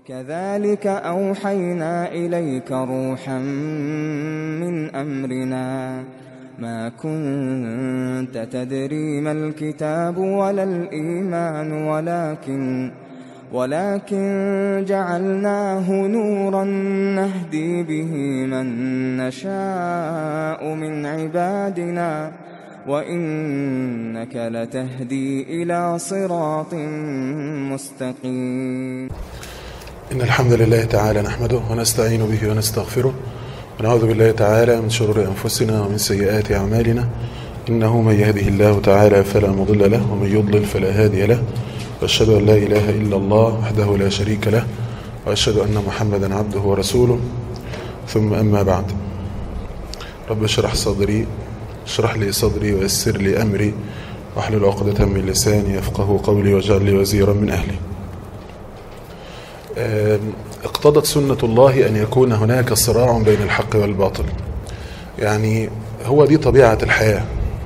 وكذلك أوحينا إليك روحا من أمرنا ما كنت تدري ما الكتاب ولا الإيمان ولكن ولكن جعلناه نورا نهدي به من نشاء من عبادنا وإنك لتهدي إلى صراط مستقيم إن الحمد لله تعالى نحمده ونستعين به ونستغفره ونعوذ بالله تعالى من شرور أنفسنا ومن سيئات أعمالنا إنه من يهده الله تعالى فلا مضل له ومن يضلل فلا هادي له وأشهد أن لا إله إلا الله وحده لا شريك له وأشهد أن محمدا عبده ورسوله ثم أما بعد رب اشرح صدري اشرح لي صدري ويسر لي أمري واحلل عقدة من لساني يفقه قولي واجعل لي وزيرا من أهلي اقتضت سنة الله أن يكون هناك صراع بين الحق والباطل يعني هو دي طبيعة الحياة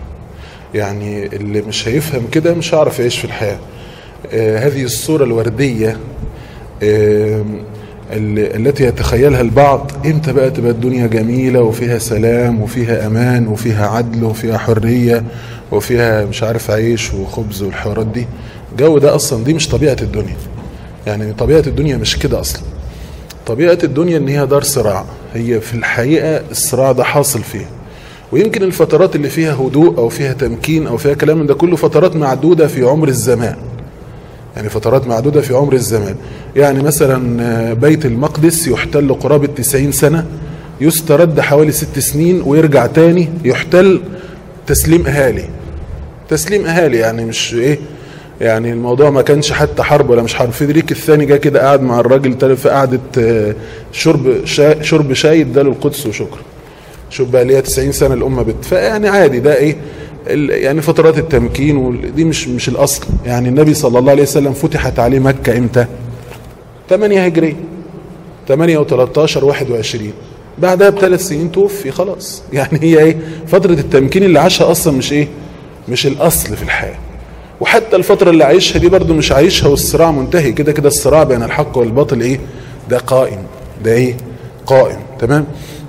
يعني اللي مش هيفهم كده مش هيعرف يعيش في الحياة آه هذه الصورة الوردية آه التي يتخيلها البعض امتى بقى تبقى الدنيا جميلة وفيها سلام وفيها امان وفيها عدل وفيها حرية وفيها مش عارف عيش وخبز والحوارات دي الجو ده اصلا دي مش طبيعة الدنيا يعني طبيعة الدنيا مش كده اصلا طبيعة الدنيا ان هي دار صراع هي في الحقيقة الصراع ده حاصل فيها ويمكن الفترات اللي فيها هدوء او فيها تمكين او فيها كلام من ده كله فترات معدودة في عمر الزمان يعني فترات معدودة في عمر الزمان يعني مثلا بيت المقدس يحتل قرابة 90 سنة يسترد حوالي ست سنين ويرجع تاني يحتل تسليم اهالي تسليم اهالي يعني مش ايه يعني الموضوع ما كانش حتى حرب ولا مش حرب فيدريك الثاني جه كده قاعد مع الراجل في قعده شرب شاي شرب شاي اداله القدس وشكرا شوف بقى اللي هي 90 سنه الامه بت فيعني عادي ده ايه يعني فترات التمكين دي مش مش الاصل يعني النبي صلى الله عليه وسلم فتحت عليه مكه امتى 8 هجريه 8 و13 21 بعدها بثلاث سنين توفي خلاص يعني هي ايه فتره التمكين اللي عاشها اصلا مش ايه مش الاصل في الحياه وحتى الفترة اللي عايشها دي برضو مش عايشها والصراع منتهي كده كده الصراع بين الحق والباطل ايه ده قائم ده ايه قائم تمام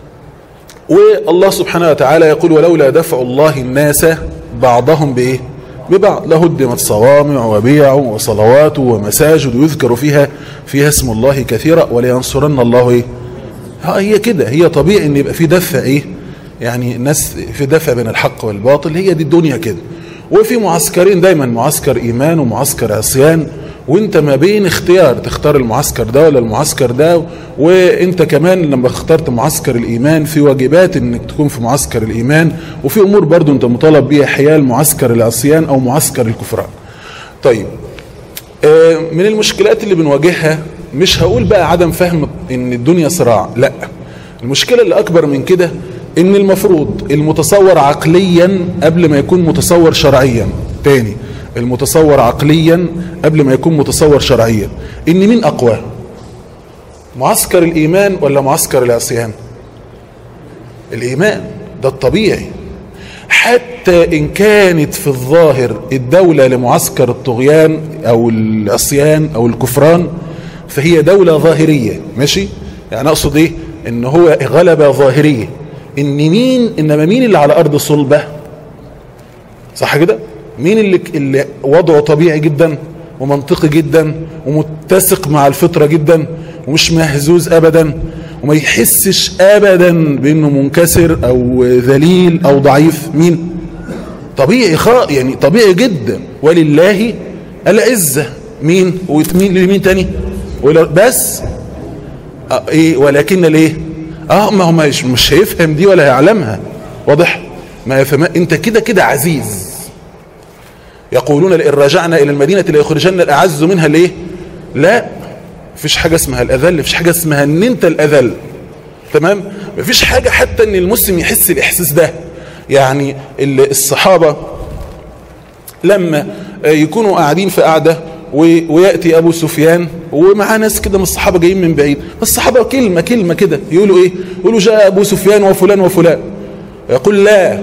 والله سبحانه وتعالى يقول ولولا دفع الله الناس بعضهم بايه ببعض لهدمت صوامع وبيع وصلوات ومساجد يذكر فيها فيها اسم الله كثيرا ولينصرن الله ايه هي كده هي طبيعي ان يبقى في دفع ايه يعني الناس في دفع بين الحق والباطل هي دي الدنيا كده وفي معسكرين دايما معسكر ايمان ومعسكر عصيان وانت ما بين اختيار تختار المعسكر ده ولا المعسكر ده وانت كمان لما اخترت معسكر الايمان في واجبات انك تكون في معسكر الايمان وفي امور برضو انت مطالب بيها حيال معسكر العصيان او معسكر الكفران طيب من المشكلات اللي بنواجهها مش هقول بقى عدم فهم ان الدنيا صراع لا المشكلة اللي اكبر من كده ان المفروض المتصور عقليا قبل ما يكون متصور شرعيا تاني المتصور عقليا قبل ما يكون متصور شرعيا ان مين اقوى معسكر الايمان ولا معسكر العصيان الايمان ده الطبيعي حتى ان كانت في الظاهر الدولة لمعسكر الطغيان او العصيان او الكفران فهي دولة ظاهرية ماشي يعني اقصد ايه ان هو غلبة ظاهرية ان مين انما مين اللي على ارض صلبة صح كده مين اللي, اللي وضعه طبيعي جدا ومنطقي جدا ومتسق مع الفطرة جدا ومش مهزوز ابدا وما يحسش ابدا بانه منكسر او ذليل او ضعيف مين طبيعي خاء يعني طبيعي جدا ولله العزة مين ومين لمين تاني بس اه ايه ولكن الايه اه ما هو مش مش هيفهم دي ولا هيعلمها واضح ما يفهم انت كده كده عزيز يقولون لئن رجعنا الى المدينه ليخرجن الاعز منها الايه لا مفيش حاجه اسمها الاذل مفيش حاجه اسمها ان انت الاذل تمام مفيش حاجه حتى ان المسلم يحس الاحساس ده يعني الصحابه لما يكونوا قاعدين في قعده وياتي ابو سفيان ومعاه ناس كده من الصحابه جايين من بعيد الصحابه كلمه كلمه كده يقولوا ايه يقولوا جاء ابو سفيان وفلان وفلان يقول لا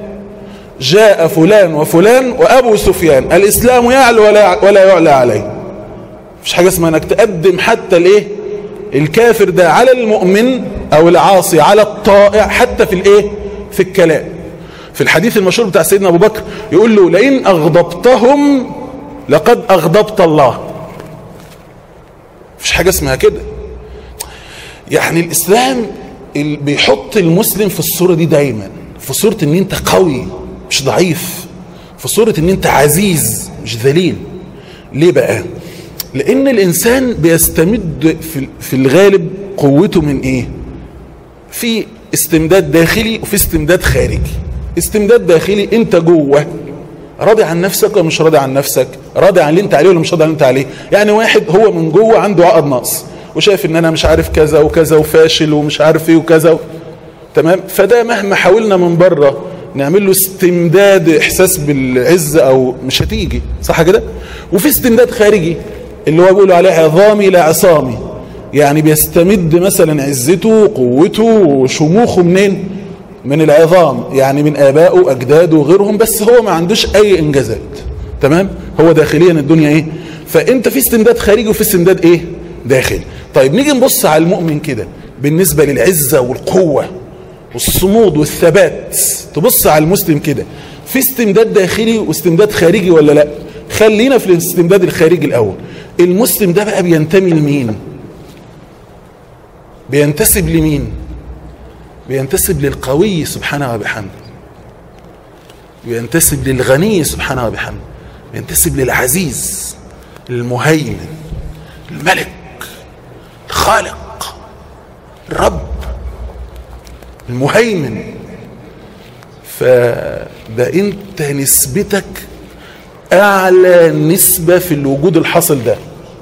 جاء فلان وفلان وابو سفيان الاسلام يعلو ولا ولا يعلى عليه مش حاجه اسمها انك تقدم حتى الايه الكافر ده على المؤمن او العاصي على الطائع حتى في الايه في الكلام في الحديث المشهور بتاع سيدنا ابو بكر يقول له لئن اغضبتهم لقد اغضبت الله مفيش حاجه اسمها كده يعني الاسلام ال- بيحط المسلم في الصوره دي دايما في صوره ان انت قوي مش ضعيف في صوره ان انت عزيز مش ذليل ليه بقى لان الانسان بيستمد في في الغالب قوته من ايه في استمداد داخلي وفي استمداد خارجي استمداد داخلي انت جوه راضي عن نفسك ولا مش راضي عن نفسك راضي عن اللي انت عليه ولا مش راضي عن اللي انت عليه يعني واحد هو من جوه عنده عقد نقص وشايف ان انا مش عارف كذا وكذا وفاشل ومش عارف ايه وكذا و... تمام فده مهما حاولنا من بره نعمل له استمداد احساس بالعز او مش هتيجي صح كده وفي استمداد خارجي اللي هو بيقولوا عليه عظامي لا عصامي يعني بيستمد مثلا عزته وقوته وشموخه منين من العظام يعني من ابائه واجداده وغيرهم بس هو ما عندوش اي انجازات تمام هو داخليا الدنيا ايه فانت في استمداد خارجي وفي استمداد ايه داخلي طيب نيجي نبص على المؤمن كده بالنسبه للعزه والقوه والصمود والثبات تبص على المسلم كده في استمداد داخلي واستمداد خارجي ولا لا خلينا في الاستمداد الخارجي الاول المسلم ده بقى بينتمي لمين بينتسب لمين بينتسب للقوي سبحانه وبحمده بينتسب للغني سبحانه وبحمده بينتسب للعزيز المهيمن الملك الخالق الرب المهيمن فده انت نسبتك اعلى نسبة في الوجود الحاصل ده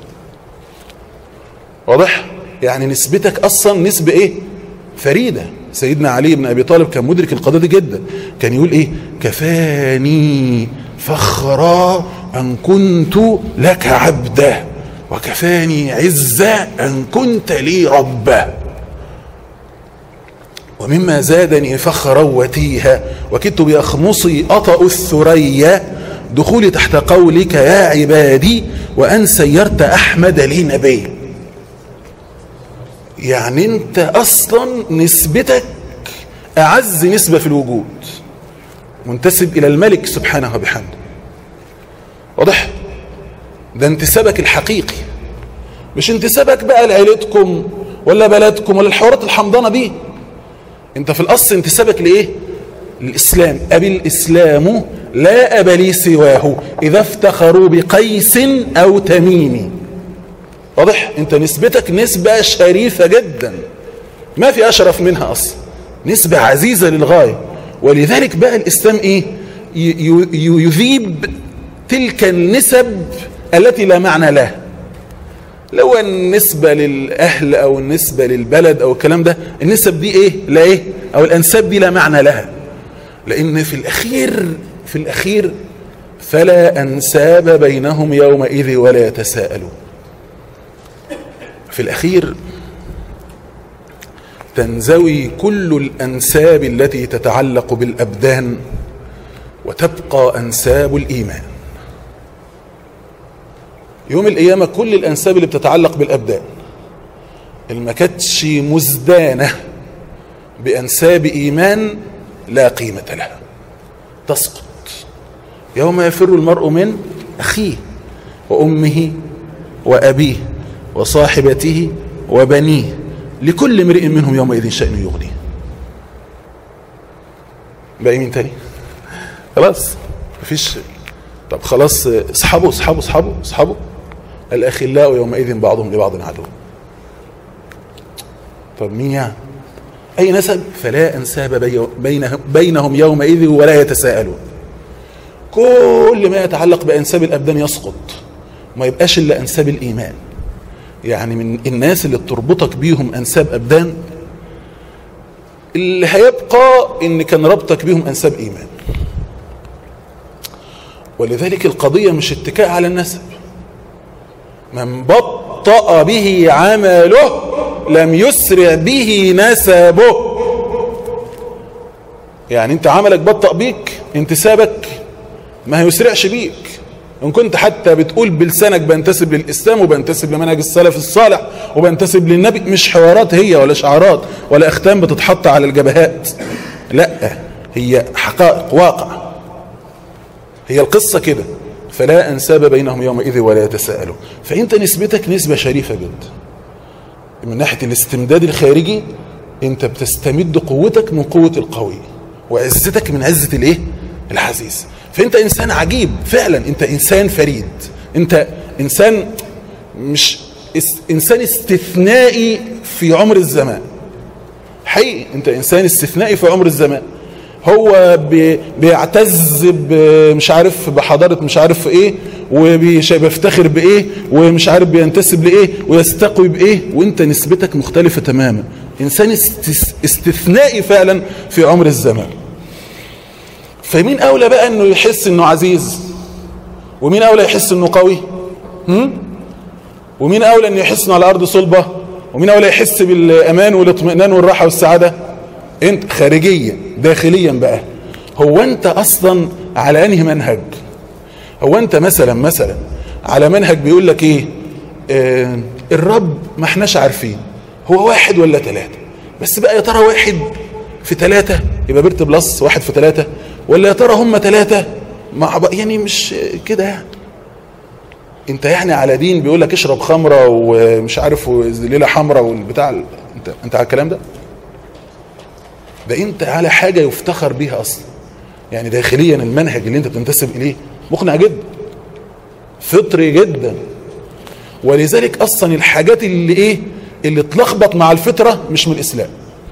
واضح يعني نسبتك اصلا نسبة ايه فريدة سيدنا علي بن ابي طالب كان مدرك القضية دي جدا كان يقول ايه كفاني فخرا ان كنت لك عبدا وكفاني عزة ان كنت لي ربا ومما زادني فخرا وتيها وكدت بأخمصي أطأ الثريا دخولي تحت قولك يا عبادي وأن سيرت أحمد لي نبي يعني أنت أصلا نسبتك أعز نسبة في الوجود منتسب إلى الملك سبحانه وبحمده واضح ده انتسابك الحقيقي مش انتسابك بقى لعيلتكم ولا بلدكم ولا الحوارات الحمضانة دي انت في الاصل انتسابك لايه الاسلام ابي الاسلام لا اب لي سواه اذا افتخروا بقيس او تميم واضح انت نسبتك نسبة شريفة جدا ما في اشرف منها اصلا نسبة عزيزة للغاية ولذلك بقى الاسلام ايه ي- ي- يذيب تلك النسب التي لا معنى لها لو النسبة للأهل أو النسبة للبلد أو الكلام ده النسب دي إيه لا إيه أو الأنساب دي لا معنى لها لأن في الأخير في الأخير فلا أنساب بينهم يومئذ ولا يتساءلون في الأخير تنزوي كل الأنساب التي تتعلق بالأبدان وتبقى أنساب الإيمان يوم القيامة كل الأنساب اللي بتتعلق بالأبدان اللي ما كانتش مزدانة بأنساب إيمان لا قيمة لها تسقط يوم يفر المرء من أخيه وأمه وأبيه وصاحبته وبنيه لكل امرئ منهم يومئذ شأن يغنيه باقي مين تاني خلاص مفيش طب خلاص اصحابه اصحابه اصحابه اصحابه الأخلاء يومئذ بعضهم لبعض عدو طب مين يعني أي نسب فلا أنساب بي- بينهم, بينهم يومئذ ولا يتساءلون كل ما يتعلق بأنساب الأبدان يسقط ما يبقاش إلا أنساب الإيمان يعني من الناس اللي بتربطك بيهم أنساب أبدان اللي هيبقى إن كان ربطك بيهم أنساب إيمان ولذلك القضية مش اتكاء على النسب من بطأ به عمله لم يسرع به نسبه يعني انت عملك بطأ بيك انتسابك ما هيسرعش بيك ان كنت حتى بتقول بلسانك بنتسب للاسلام وبنتسب لمنهج السلف الصالح وبنتسب للنبي مش حوارات هي ولا شعارات ولا اختام بتتحط على الجبهات لا هي حقائق واقع هي القصة كده فلا أنساب بينهم يومئذ ولا يتساءلوا فأنت نسبتك نسبة شريفة جدا من ناحية الاستمداد الخارجي أنت بتستمد قوتك من قوة القوي وعزتك من عزة الإيه؟ العزيز فأنت إنسان عجيب فعلا أنت إنسان فريد أنت إنسان مش اس إنسان استثنائي في عمر الزمان حقيقي أنت إنسان استثنائي في عمر الزمان هو بي بيعتز مش عارف بحضارة مش عارف ايه وبيفتخر بايه ومش عارف بينتسب لايه ويستقوي بايه وانت نسبتك مختلفة تماما انسان استثنائي فعلا في عمر الزمان فمين اولى بقى انه يحس انه عزيز ومين اولى يحس انه قوي هم؟ ومين اولى انه يحس انه على ارض صلبة ومين اولى يحس بالامان والاطمئنان والراحة والسعادة انت خارجيا داخليا بقى هو انت اصلا على انهي منهج هو انت مثلا مثلا على منهج بيقول لك ايه آه الرب ما احناش عارفين هو واحد ولا ثلاثة بس بقى يا ترى واحد في ثلاثة يبقى بيرت بلس واحد في ثلاثة ولا يا ترى هم ثلاثة مع يعني مش كده يعني انت يعني على دين بيقول لك اشرب خمرة ومش عارف ليلة حمراء والبتاع انت انت على الكلام ده ده انت على حاجة يفتخر بيها اصلا يعني داخليا المنهج اللي انت بتنتسب اليه مقنع جدا فطري جدا ولذلك اصلا الحاجات اللي ايه اللي اتلخبط مع الفطرة مش من الاسلام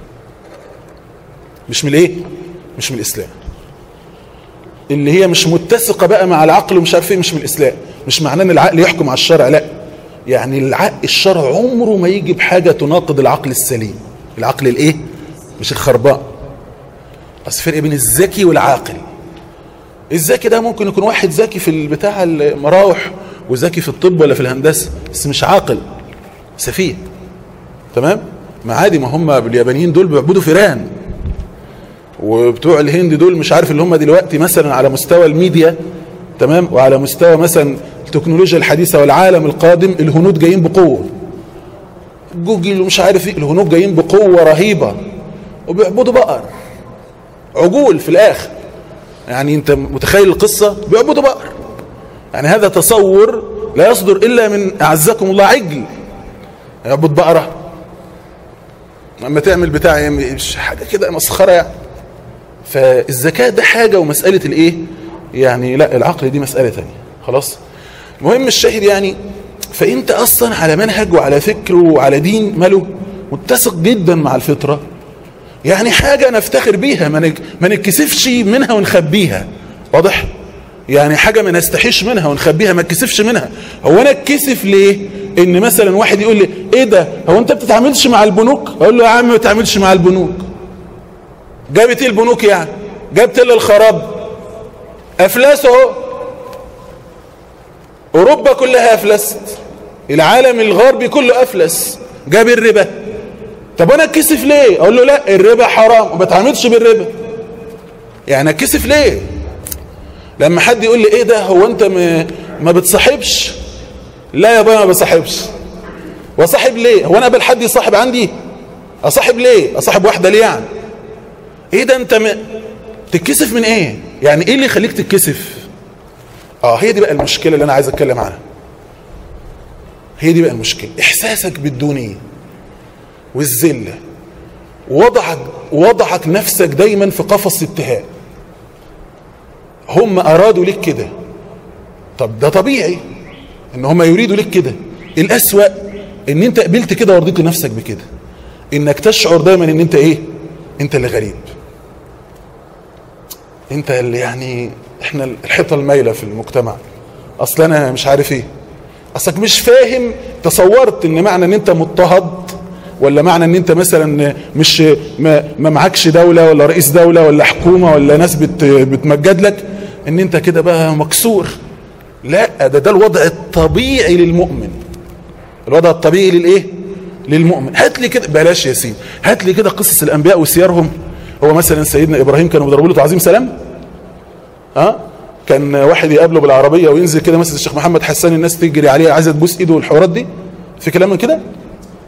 مش من الايه مش من الاسلام اللي هي مش متسقة بقى مع العقل ومش عارف ايه مش من الاسلام مش معناه ان العقل يحكم على الشرع لا يعني العقل الشرع عمره ما يجي بحاجة تناقض العقل السليم العقل الايه مش الخربان بس فرق بين الذكي والعاقل الذكي ده ممكن يكون واحد ذكي في بتاع المراوح وذكي في الطب ولا في الهندسه بس مش عاقل سفيه تمام ما عادي ما هم اليابانيين دول بيعبدوا فيران وبتوع الهند دول مش عارف اللي هم دلوقتي مثلا على مستوى الميديا تمام وعلى مستوى مثلا التكنولوجيا الحديثه والعالم القادم الهنود جايين بقوه جوجل ومش عارف ايه الهنود جايين بقوه رهيبه وبيعبدوا بقر عجول في الاخر يعني انت متخيل القصة بيعبدوا بقر يعني هذا تصور لا يصدر الا من اعزكم الله عجل يعبد بقرة اما تعمل بتاع مش حاجة كده مسخرة يعني فالذكاء ده حاجة ومسألة الايه يعني لا العقل دي مسألة تانية خلاص المهم الشاهد يعني فانت اصلا على منهج وعلى فكر وعلى دين ماله متسق جدا مع الفطره يعني حاجة نفتخر بيها ما نتكسفش منها ونخبيها واضح يعني حاجة ما نستحيش منها ونخبيها ما نتكسفش منها هو انا اتكسف ليه ان مثلا واحد يقول لي ايه ده هو انت بتتعاملش مع البنوك اقول له يا عم ما بتتعاملش مع البنوك جابت ايه البنوك يعني جابت الا الخراب افلاس اهو اوروبا كلها افلست العالم الغربي كله افلس جاب الربا طب انا اتكسف ليه اقول له لا الربا حرام وما بتعاملش بالربا يعني اتكسف ليه لما حد يقول لي ايه ده هو انت ما, ما بتصاحبش لا يا بابا ما بصاحبش واصاحب ليه هو انا قبل حد يصاحب عندي اصاحب ليه اصاحب واحده ليه يعني ايه ده انت م... تتكسف من ايه يعني ايه اللي يخليك تتكسف اه هي دي بقى المشكله اللي انا عايز اتكلم عنها هي دي بقى المشكله احساسك بالدونيه والذلة وضعك, وضعك نفسك دايما في قفص اتهام هم أرادوا لك كده طب ده طبيعي ان هم يريدوا لك كده الأسوأ ان انت قبلت كده ورضيت نفسك بكده انك تشعر دايما ان انت ايه انت اللي غريب انت اللي يعني احنا الحيطة المايلة في المجتمع اصلا انا مش عارف ايه اصلك مش فاهم تصورت ان معنى ان انت مضطهد ولا معنى ان انت مثلا مش ما, ما معكش دولة ولا رئيس دولة ولا حكومة ولا ناس بت بتمجد لك ان انت كده بقى مكسور لا ده ده الوضع الطبيعي للمؤمن الوضع الطبيعي للايه للمؤمن هات لي كده بلاش يا سيدي هات لي كده قصص الانبياء وسيرهم هو مثلا سيدنا ابراهيم كانوا بيضربوا له تعظيم سلام ها أه؟ كان واحد يقابله بالعربيه وينزل كده مثلا الشيخ محمد حسان الناس تجري عليه عايزه تبوس ايده والحوارات دي في كلام من كده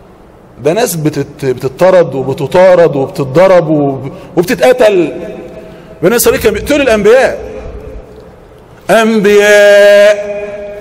ده ناس بتت بتطرد وبتطارد وبتتضرب وب- وبتتقتل بني اسرائيل كانوا بيقتلوا الانبياء انبياء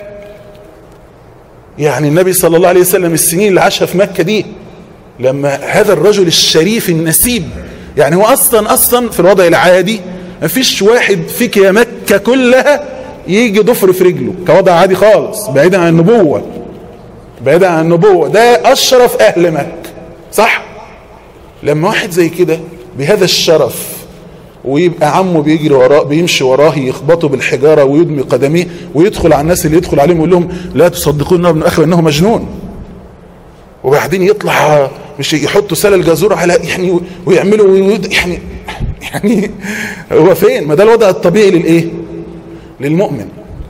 يعني النبي صلى الله عليه وسلم السنين اللي عاشها في مكه دي لما هذا الرجل الشريف النسيب يعني هو اصلا اصلا في الوضع العادي مفيش واحد فيك يا مكه كلها يجي ضفر في رجله كوضع عادي خالص بعيدا عن النبوه بعيدا عن النبوه ده اشرف اهل مكه صح لما واحد زي كده بهذا الشرف ويبقى عمه بيجري وراه بيمشي وراه يخبطه بالحجاره ويدمي قدميه ويدخل على الناس اللي يدخل عليهم يقول لهم لا تصدقون ابن اخي انه مجنون وبعدين يطلع مش يحطوا سلة الجزور على يعني ويعملوا ويد- يعني يعني هو فين ما ده الوضع الطبيعي للايه للمؤمن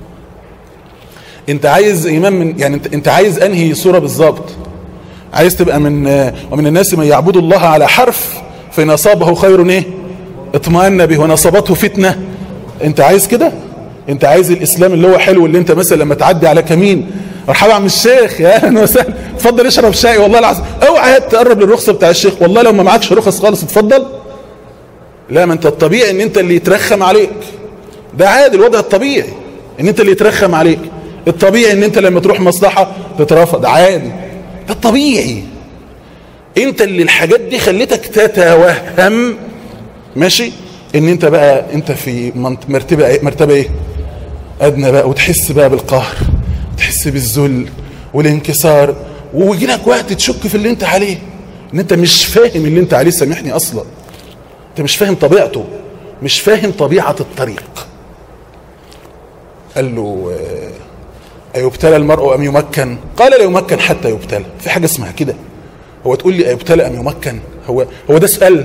انت عايز ايمان من يعني انت, انت عايز انهي صوره بالظبط عايز تبقى من ومن الناس من يعبد الله على حرف فان اصابه خير ايه اطمأن به وان اصابته فتنه انت عايز كده انت عايز الاسلام اللي هو حلو اللي انت مثلا لما تعدي على كمين مرحبا يا عم الشيخ يا اهلا وسهلا اتفضل اشرب شاي والله العظيم اوعى تقرب للرخصه بتاع الشيخ والله لو ما معكش رخص خالص اتفضل لا ما انت الطبيعي ان انت اللي يترخم عليك ده عادي الوضع الطبيعي ان انت اللي يترخم عليك الطبيعي ان انت لما تروح مصلحه تترفض عادي ده الطبيعي انت اللي الحاجات دي خلتك تتوهم ماشي ان انت بقى انت في منط- مرتبه ايه مرتبه ايه ادنى بقى وتحس بقى بالقهر تحس بالذل والانكسار ويجي لك وقت تشك في اللي انت عليه ان انت مش فاهم اللي انت عليه سامحني اصلا انت مش فاهم طبيعته مش فاهم طبيعه الطريق قال له آه، أيبتلى المرء أم يمكن قال لا يمكن حتى يبتلى في حاجة اسمها كده هو تقول لي أيبتلى أم يمكن هو هو ده سؤال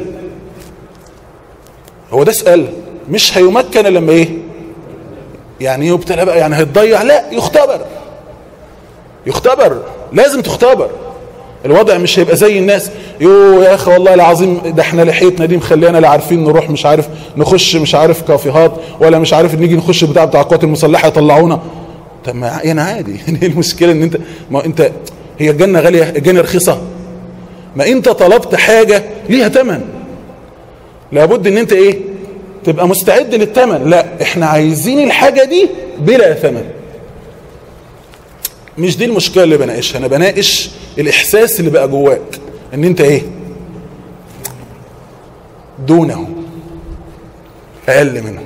هو ده سؤال مش هيمكن لما ايه يعني ايه يبتلى بقى يعني هيتضيع لا يختبر يختبر لازم تختبر الوضع مش هيبقى زي الناس يو يا اخي والله العظيم ده احنا لحيتنا دي مخلينا لا عارفين نروح مش عارف نخش مش عارف كافيهات ولا مش عارف نيجي نخش بتاع بتاع القوات المسلحه يطلعونا طب ما يعني عادي يعني ايه المشكله ان انت ما انت هي الجنه غاليه الجنه رخيصه ما انت طلبت حاجه ليها ثمن لابد ان انت ايه تبقى مستعد للثمن لا احنا عايزين الحاجه دي بلا ثمن مش دي المشكله اللي بناقشها انا بناقش الاحساس اللي بقى جواك ان انت ايه دونه اقل منه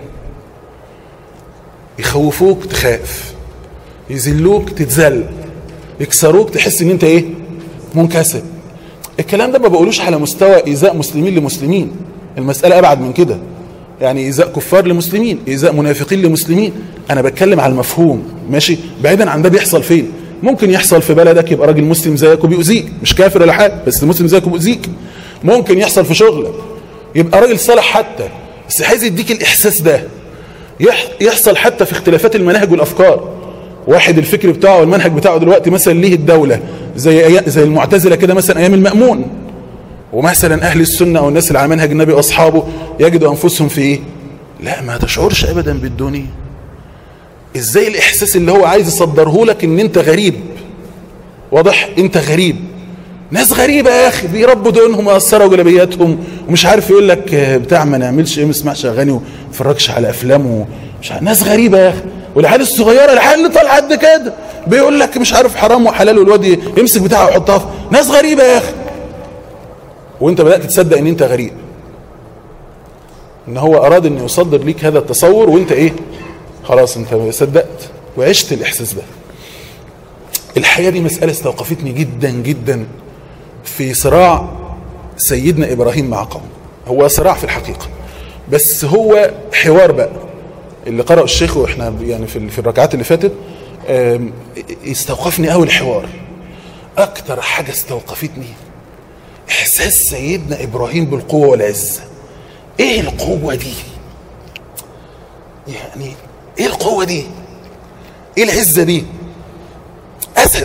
يخوفوك تخاف يذلوك تتذل يكسروك تحس ان انت ايه منكسر الكلام ده ما بقولوش على مستوى ايذاء مسلمين لمسلمين المساله ابعد من كده يعني ايذاء كفار لمسلمين ايذاء منافقين لمسلمين انا بتكلم على المفهوم ماشي بعيدا عن ده بيحصل فين ممكن يحصل في بلدك يبقى راجل مسلم زيك وبيؤذيك مش كافر ولا حاجه بس مسلم زيك وبيؤذيك ممكن يحصل في شغلك يبقى راجل صالح حتى بس عايز يديك الاحساس ده يح- يحصل حتى في اختلافات المناهج والافكار واحد الفكر بتاعه والمنهج بتاعه دلوقتي مثلا ليه الدوله زي أي- زي المعتزله كده مثلا ايام المامون ومثلا اهل السنه او الناس اللي على منهج النبي واصحابه يجدوا انفسهم في ايه لا ما تشعرش ابدا بالدنيا ازاي الاحساس اللي هو عايز يصدره لك ان انت غريب واضح انت غريب ناس غريبة يا اخي بيربوا دقنهم ويقصروا جلابياتهم ومش عارف يقول لك آه، بتاع ما نعملش ايه ما نسمعش اغاني وما نتفرجش على افلام ومش عارف ناس غريبة يا اخي والعيال الصغيرة العيال اللي طالعة قد كده بيقول لك مش عارف حرام وحلال والواد يمسك بتاعه ويحطها في ناس غريبة يا اخي وانت بدأت تصدق ان انت غريب ان هو اراد ان يصدر ليك هذا التصور وانت ايه خلاص انت صدقت وعشت الاحساس ده الحقيقه دي مساله استوقفتني جدا جدا في صراع سيدنا ابراهيم مع قومه هو صراع في الحقيقه بس هو حوار بقى اللي قرأه الشيخ واحنا يعني في في الركعات اللي فاتت آم، استوقفني قوي الحوار اكتر حاجه استوقفتني احساس سيدنا ابراهيم بالقوه والعزه ايه القوه دي يعني ايه القوه دي ايه العزه دي اسد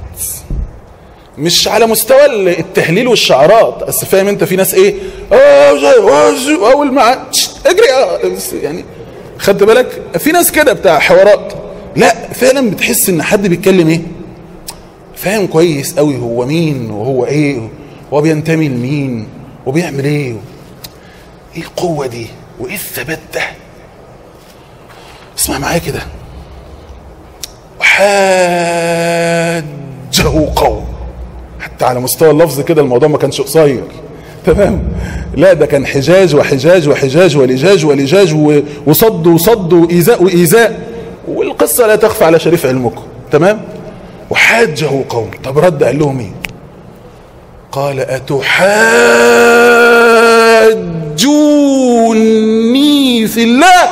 مش على مستوى التهليل والشعارات بس فاهم انت في ناس ايه اه زي- اه زي- اول ما تش- اجري اه بس يعني خدت بالك في ناس كده بتاع حوارات لا فعلا بتحس ان حد بيتكلم ايه فاهم كويس قوي هو مين وهو ايه هو بينتمي لمين وبيعمل ايه ايه القوة دي وايه الثبات ده اسمع معايا كده وحاجه قوم حتى على مستوى اللفظ كده الموضوع ما كانش قصير تمام لا ده كان حجاج وحجاج وحجاج ولجاج ولجاج و- وصد وصد وإيذاء وإيذاء والقصة لا تخفى على شريف علمكم تمام وحاجه قوم طب رد قال لهم ايه قال أتحاجوني في الله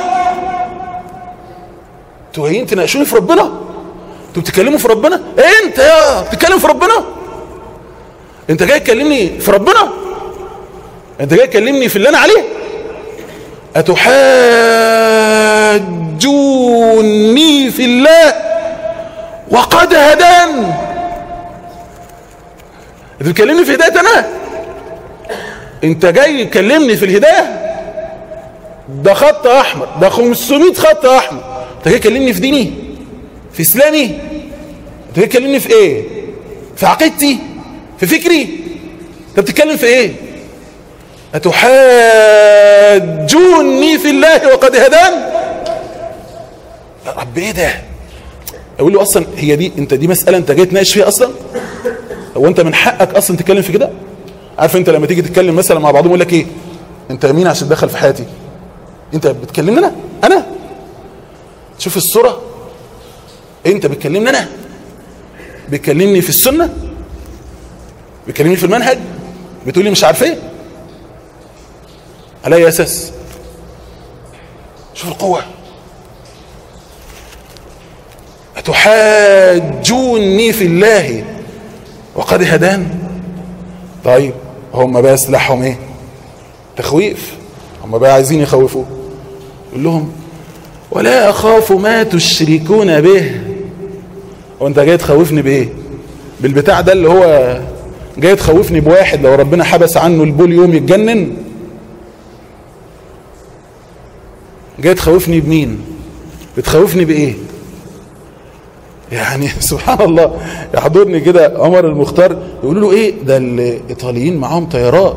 انتوا جايين تناقشوني في ربنا انتوا بتتكلموا في ربنا انت يا بتتكلم في ربنا انت جاي تكلمني في ربنا انت جاي تكلمني في اللي انا عليه اتحاجوني في الله وقد هدان انت بتكلمني في هدايه انا انت جاي تكلمني في الهدايه ده خط احمر ده 500 خط احمر انت جاي تكلمني في ديني في اسلامي انت جاي تكلمني في ايه في عقيدتي في فكري انت بتتكلم في ايه أتحاجوني في الله وقد هدان يا رب ايه ده اقول له اصلا هي دي انت دي مساله انت جاي تناقش فيها اصلا هو انت من حقك اصلا تتكلم في كده عارف انت لما تيجي تتكلم مثلا مع بعضهم يقول لك ايه انت مين عشان تدخل في حياتي انت بتكلمني انا انا شوف الصوره انت بتكلمني انا بتكلمني في السنه بتكلمني في المنهج بتقولي مش عارف ايه على اي اساس شوف القوه أتحاجوني في الله وقد هدان طيب هم بقى سلاحهم ايه تخويف هم بقى عايزين يخوفوه يقول لهم ولا اخاف ما تشركون به وانت جاي تخوفني بايه بالبتاع ده اللي هو جاي تخوفني بواحد لو ربنا حبس عنه البول يوم يتجنن جاي تخوفني بمين بتخوفني بايه يعني سبحان الله يحضرني كده عمر المختار يقولوا له ايه ده الايطاليين معاهم طيارات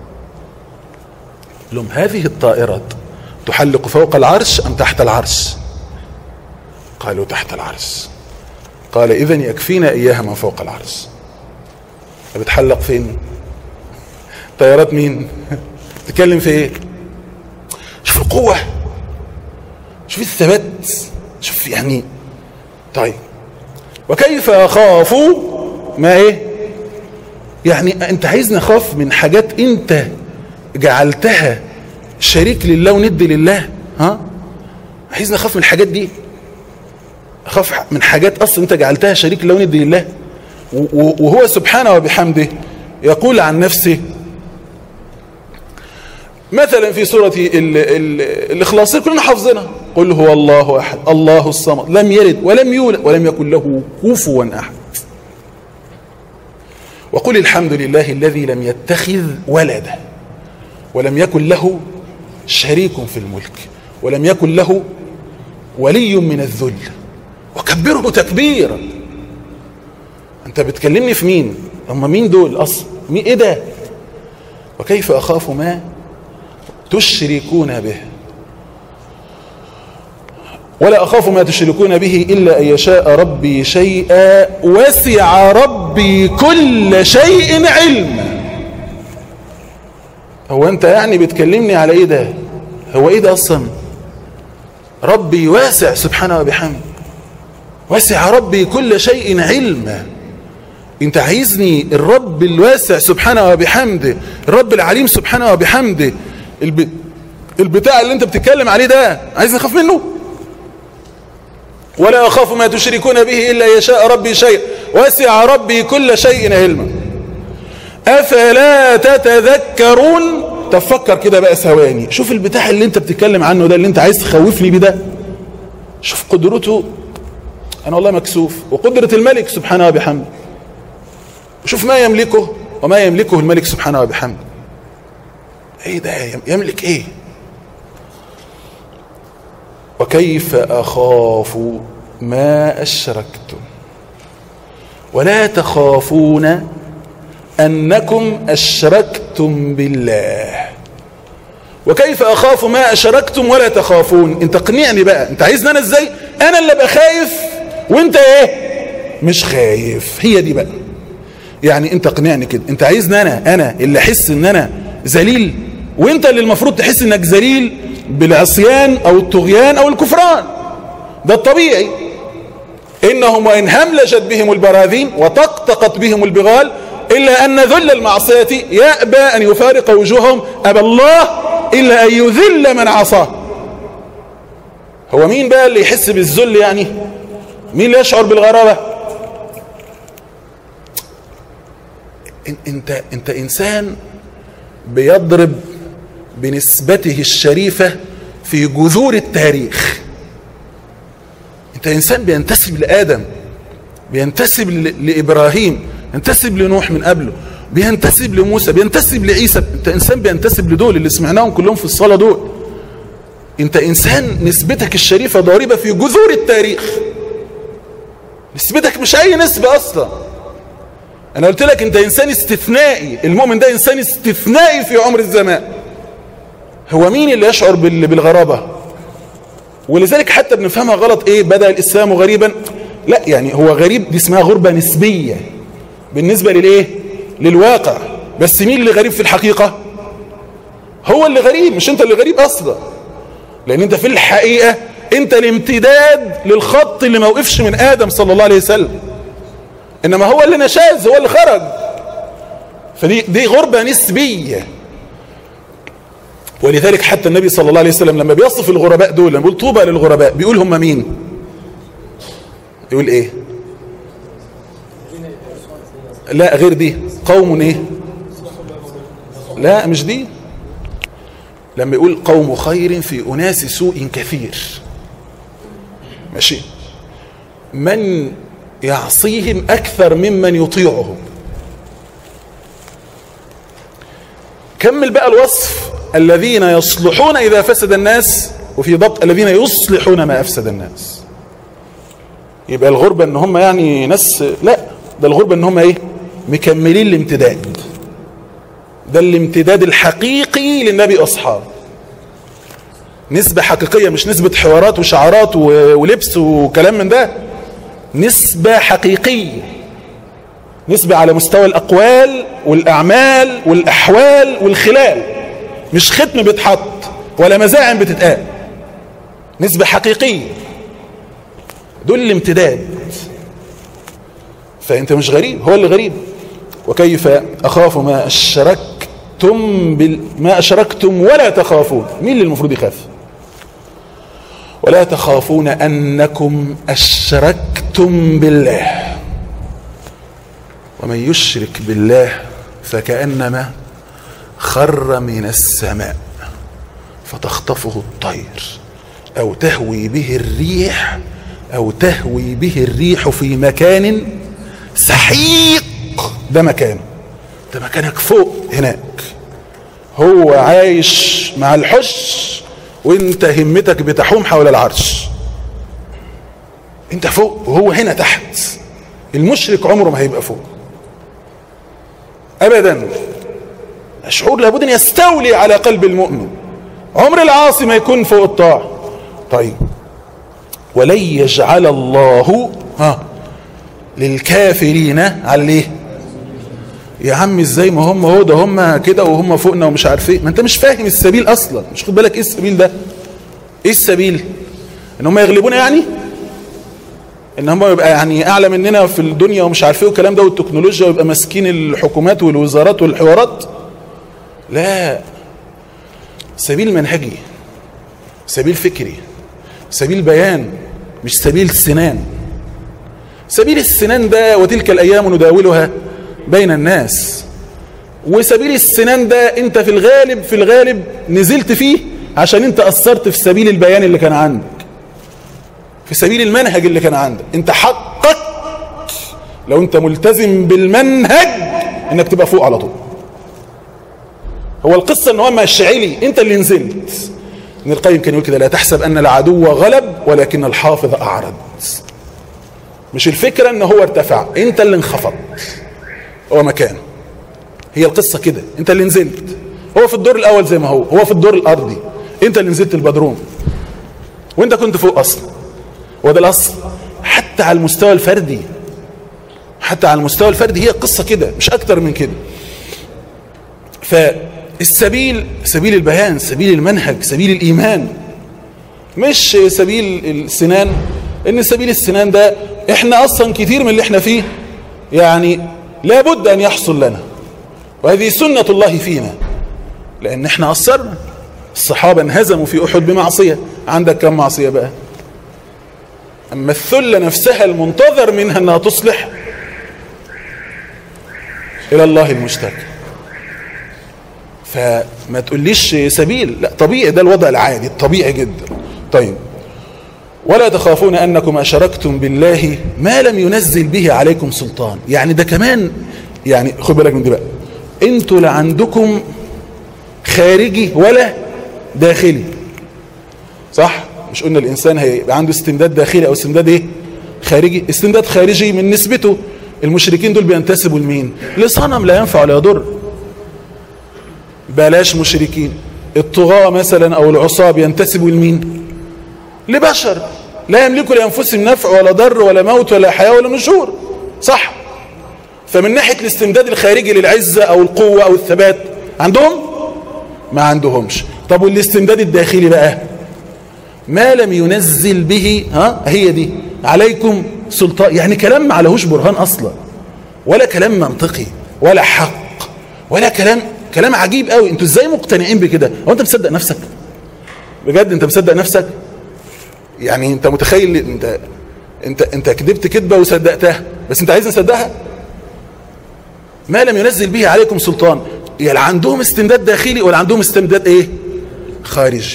لهم هذه الطائرات تحلق فوق العرش ام تحت العرش قالوا تحت العرش قال اذا يكفينا اياها من فوق العرش بتحلق فين طيارات مين تتكلم في ايه شوف القوه شوف الثبات شوف يعني طيب وكيف اخاف ما ايه يعني انت عايزني اخاف من حاجات انت جعلتها شريك لله وند لله ها عايزني اخاف من الحاجات دي اخاف من حاجات اصلا انت جعلتها شريك لله وند لله وهو سبحانه وبحمده يقول عن نفسه مثلا في سورة ال ال الإخلاص كلنا حافظينها قل هو الله أحد الله الصمد لم يلد ولم يولد ولم يكن له كفوا أحد وقل الحمد لله الذي لم يتخذ ولدا ولم يكن له شريك في الملك ولم يكن له ولي من الذل وكبره تكبيرا انت بتكلمني في مين هم مين دول اصلا مين ايه ده وكيف اخاف ما تشركون به ولا أخاف ما تشركون به إلا أن يشاء ربي شيئا وسع ربي كل شيء علما هو أنت يعني بتكلمني على إيه ده هو إيه ده أصلا ربي واسع سبحانه وبحمده وسع ربي كل شيء علما انت عايزني الرب الواسع سبحانه وبحمده الرب العليم سبحانه وبحمده الب... البتاع اللي انت بتتكلم عليه ده عايز نخاف منه ولا اخاف ما تشركون به الا يشاء ربي شيء وسع ربي كل شيء علما افلا تتذكرون تفكر كده بقى ثواني شوف البتاع اللي انت بتتكلم عنه ده اللي انت عايز تخوفني بيه ده شوف قدرته انا والله مكسوف وقدرة الملك سبحانه وبحمده شوف ما يملكه وما يملكه الملك سبحانه وبحمده ايه ده يملك ايه وكيف اخاف ما اشركتم ولا تخافون أنكم أشركتم بالله وكيف أخاف ما أشركتم ولا تخافون انت اقنعني بقى انت عايزني أنا ازاي أنا اللي أبقى خايف وانت ايه مش خايف هي دي بقى يعني انت اقنعني كده انت عايزني أنا أنا اللي أحس ان أنا ذليل وانت اللي المفروض تحس انك ذليل بالعصيان او الطغيان او الكفران ده الطبيعي انهم وان هملجت بهم البراذين وطقطقت بهم البغال الا ان ذل المعصية يأبى ان يفارق وجوههم ابى الله الا ان يذل من عصاه هو مين بقى اللي يحس بالذل يعني مين اللي يشعر بالغرابة انت انت انسان بيضرب بنسبته الشريفة في جذور التاريخ انت انسان بينتسب لآدم بينتسب لإبراهيم ينتسب لنوح من قبله بينتسب لموسى بينتسب لعيسى انت انسان بينتسب لدول اللي سمعناهم كلهم في الصلاة دول انت انسان نسبتك الشريفة ضاربة في جذور التاريخ نسبتك مش اي نسبة اصلا انا قلت لك انت انسان استثنائي المؤمن ده انسان استثنائي في عمر الزمان هو مين اللي يشعر بالغرابة ولذلك حتى بنفهمها غلط ايه بدأ الاسلام غريبا لا يعني هو غريب دي اسمها غربة نسبية بالنسبة للايه للواقع بس مين اللي غريب في الحقيقة هو اللي غريب مش انت اللي غريب اصلا لان انت في الحقيقة انت الامتداد للخط اللي ما وقفش من ادم صلى الله عليه وسلم انما هو اللي نشاز هو اللي خرج فدي دي غربة نسبية ولذلك حتى النبي صلى الله عليه وسلم لما بيصف الغرباء دول لما بيقول طوبى للغرباء بيقول هم مين يقول ايه لا غير دي قوم ايه لا مش دي لما يقول قوم خير في اناس سوء كثير ماشي من يعصيهم اكثر ممن يطيعهم كمل بقى الوصف الذين يصلحون إذا فسد الناس وفي ضبط الذين يصلحون ما أفسد الناس يبقى الغربة ان هم يعني ناس لا ده الغربة ان هم ايه مكملين الامتداد ده الامتداد الحقيقي للنبي أصحابه نسبة حقيقية مش نسبة حوارات وشعارات ولبس وكلام من ده نسبة حقيقية نسبة على مستوى الأقوال والأعمال والأحوال والخلال مش ختم بيتحط ولا مزاعم بتتقال نسبة حقيقية دول الامتداد فانت مش غريب هو اللي غريب وكيف اخاف ما اشركتم بال... ما اشركتم ولا تخافون مين اللي المفروض يخاف ولا تخافون انكم اشركتم بالله ومن يشرك بالله فكانما خر من السماء فتخطفه الطير او تهوي به الريح او تهوي به الريح في مكان سحيق ده مكانه ده مكانك فوق هناك هو عايش مع الحش وانت همتك بتحوم حول العرش انت فوق وهو هنا تحت المشرك عمره ما هيبقى فوق ابدا الشعور لابد ان يستولي على قلب المؤمن عمر العاصي ما يكون فوق الطاعه طيب ولن يجعل الله ها للكافرين على الايه يا عم ازاي ما هم هو ده هم كده وهم فوقنا ومش عارف ايه ما انت مش فاهم السبيل اصلا مش خد بالك ايه السبيل ده ايه السبيل ان هم يغلبونا يعني ان هم يبقى يعني اعلى مننا في الدنيا ومش عارف ايه والكلام ده والتكنولوجيا ويبقى ماسكين الحكومات والوزارات والحوارات لا سبيل منهجي سبيل فكري سبيل بيان مش سبيل سنان سبيل السنان ده وتلك الايام نداولها بين الناس وسبيل السنان ده انت في الغالب في الغالب نزلت فيه عشان انت اثرت في سبيل البيان اللي كان عندك في سبيل المنهج اللي كان عندك انت حقك لو انت ملتزم بالمنهج انك تبقى فوق على طول هو القصة ان هو الشعيلي انت اللي نزلت ابن القيم كان يقول كده لا تحسب ان العدو غلب ولكن الحافظ اعرض مش الفكرة ان هو ارتفع انت اللي انخفض هو مكانه هي القصة كده انت اللي نزلت هو في الدور الاول زي ما هو هو في الدور الارضي انت اللي نزلت البدروم وانت كنت فوق اصلا وده الاصل حتى على المستوى الفردي حتى على المستوى الفردي هي قصة كده مش اكتر من كده فالسبيل سبيل البيان سبيل المنهج سبيل الايمان مش سبيل السنان ان سبيل السنان ده احنا اصلا كتير من اللي احنا فيه يعني لابد ان يحصل لنا وهذه سنة الله فينا لان احنا قصرنا الصحابة انهزموا في احد بمعصية عندك كم معصية بقى اما الثلة نفسها المنتظر منها انها تصلح الى الله المشتكى فما تقوليش سبيل لا طبيعي ده الوضع العادي الطبيعي جدا طيب ولا تخافون أنكم أشركتم بالله ما لم ينزل به عليكم سلطان يعني ده كمان يعني خد بالك من دي بقى انتوا لا عندكم خارجي ولا داخلي صح مش قلنا الإنسان هيبقى عنده استمداد داخلي أو استمداد إيه خارجي استمداد خارجي من نسبته المشركين دول بينتسبوا لمين لصنم لا ينفع ولا يضر بلاش مشركين الطغاة مثلا أو العصاة بينتسبوا لمين لبشر لا يملكوا لأنفسهم نفع ولا ضر ولا موت ولا حياة ولا نشور صح فمن ناحية الاستمداد الخارجي للعزة أو القوة أو الثبات عندهم ما عندهمش طب والاستمداد الداخلي بقى ما لم ينزل به ها هي دي عليكم سلطان يعني كلام ما عليهوش برهان أصلا ولا كلام منطقي ولا حق ولا كلام كلام عجيب قوي انتوا ازاي مقتنعين بكده هو انت مصدق نفسك بجد انت مصدق نفسك يعني انت متخيل انت انت انت كذبت كذبه وصدقتها بس انت عايز نصدقها ما لم ينزل به عليكم سلطان يعني عندهم استمداد داخلي ولا عندهم استمداد ايه خارجي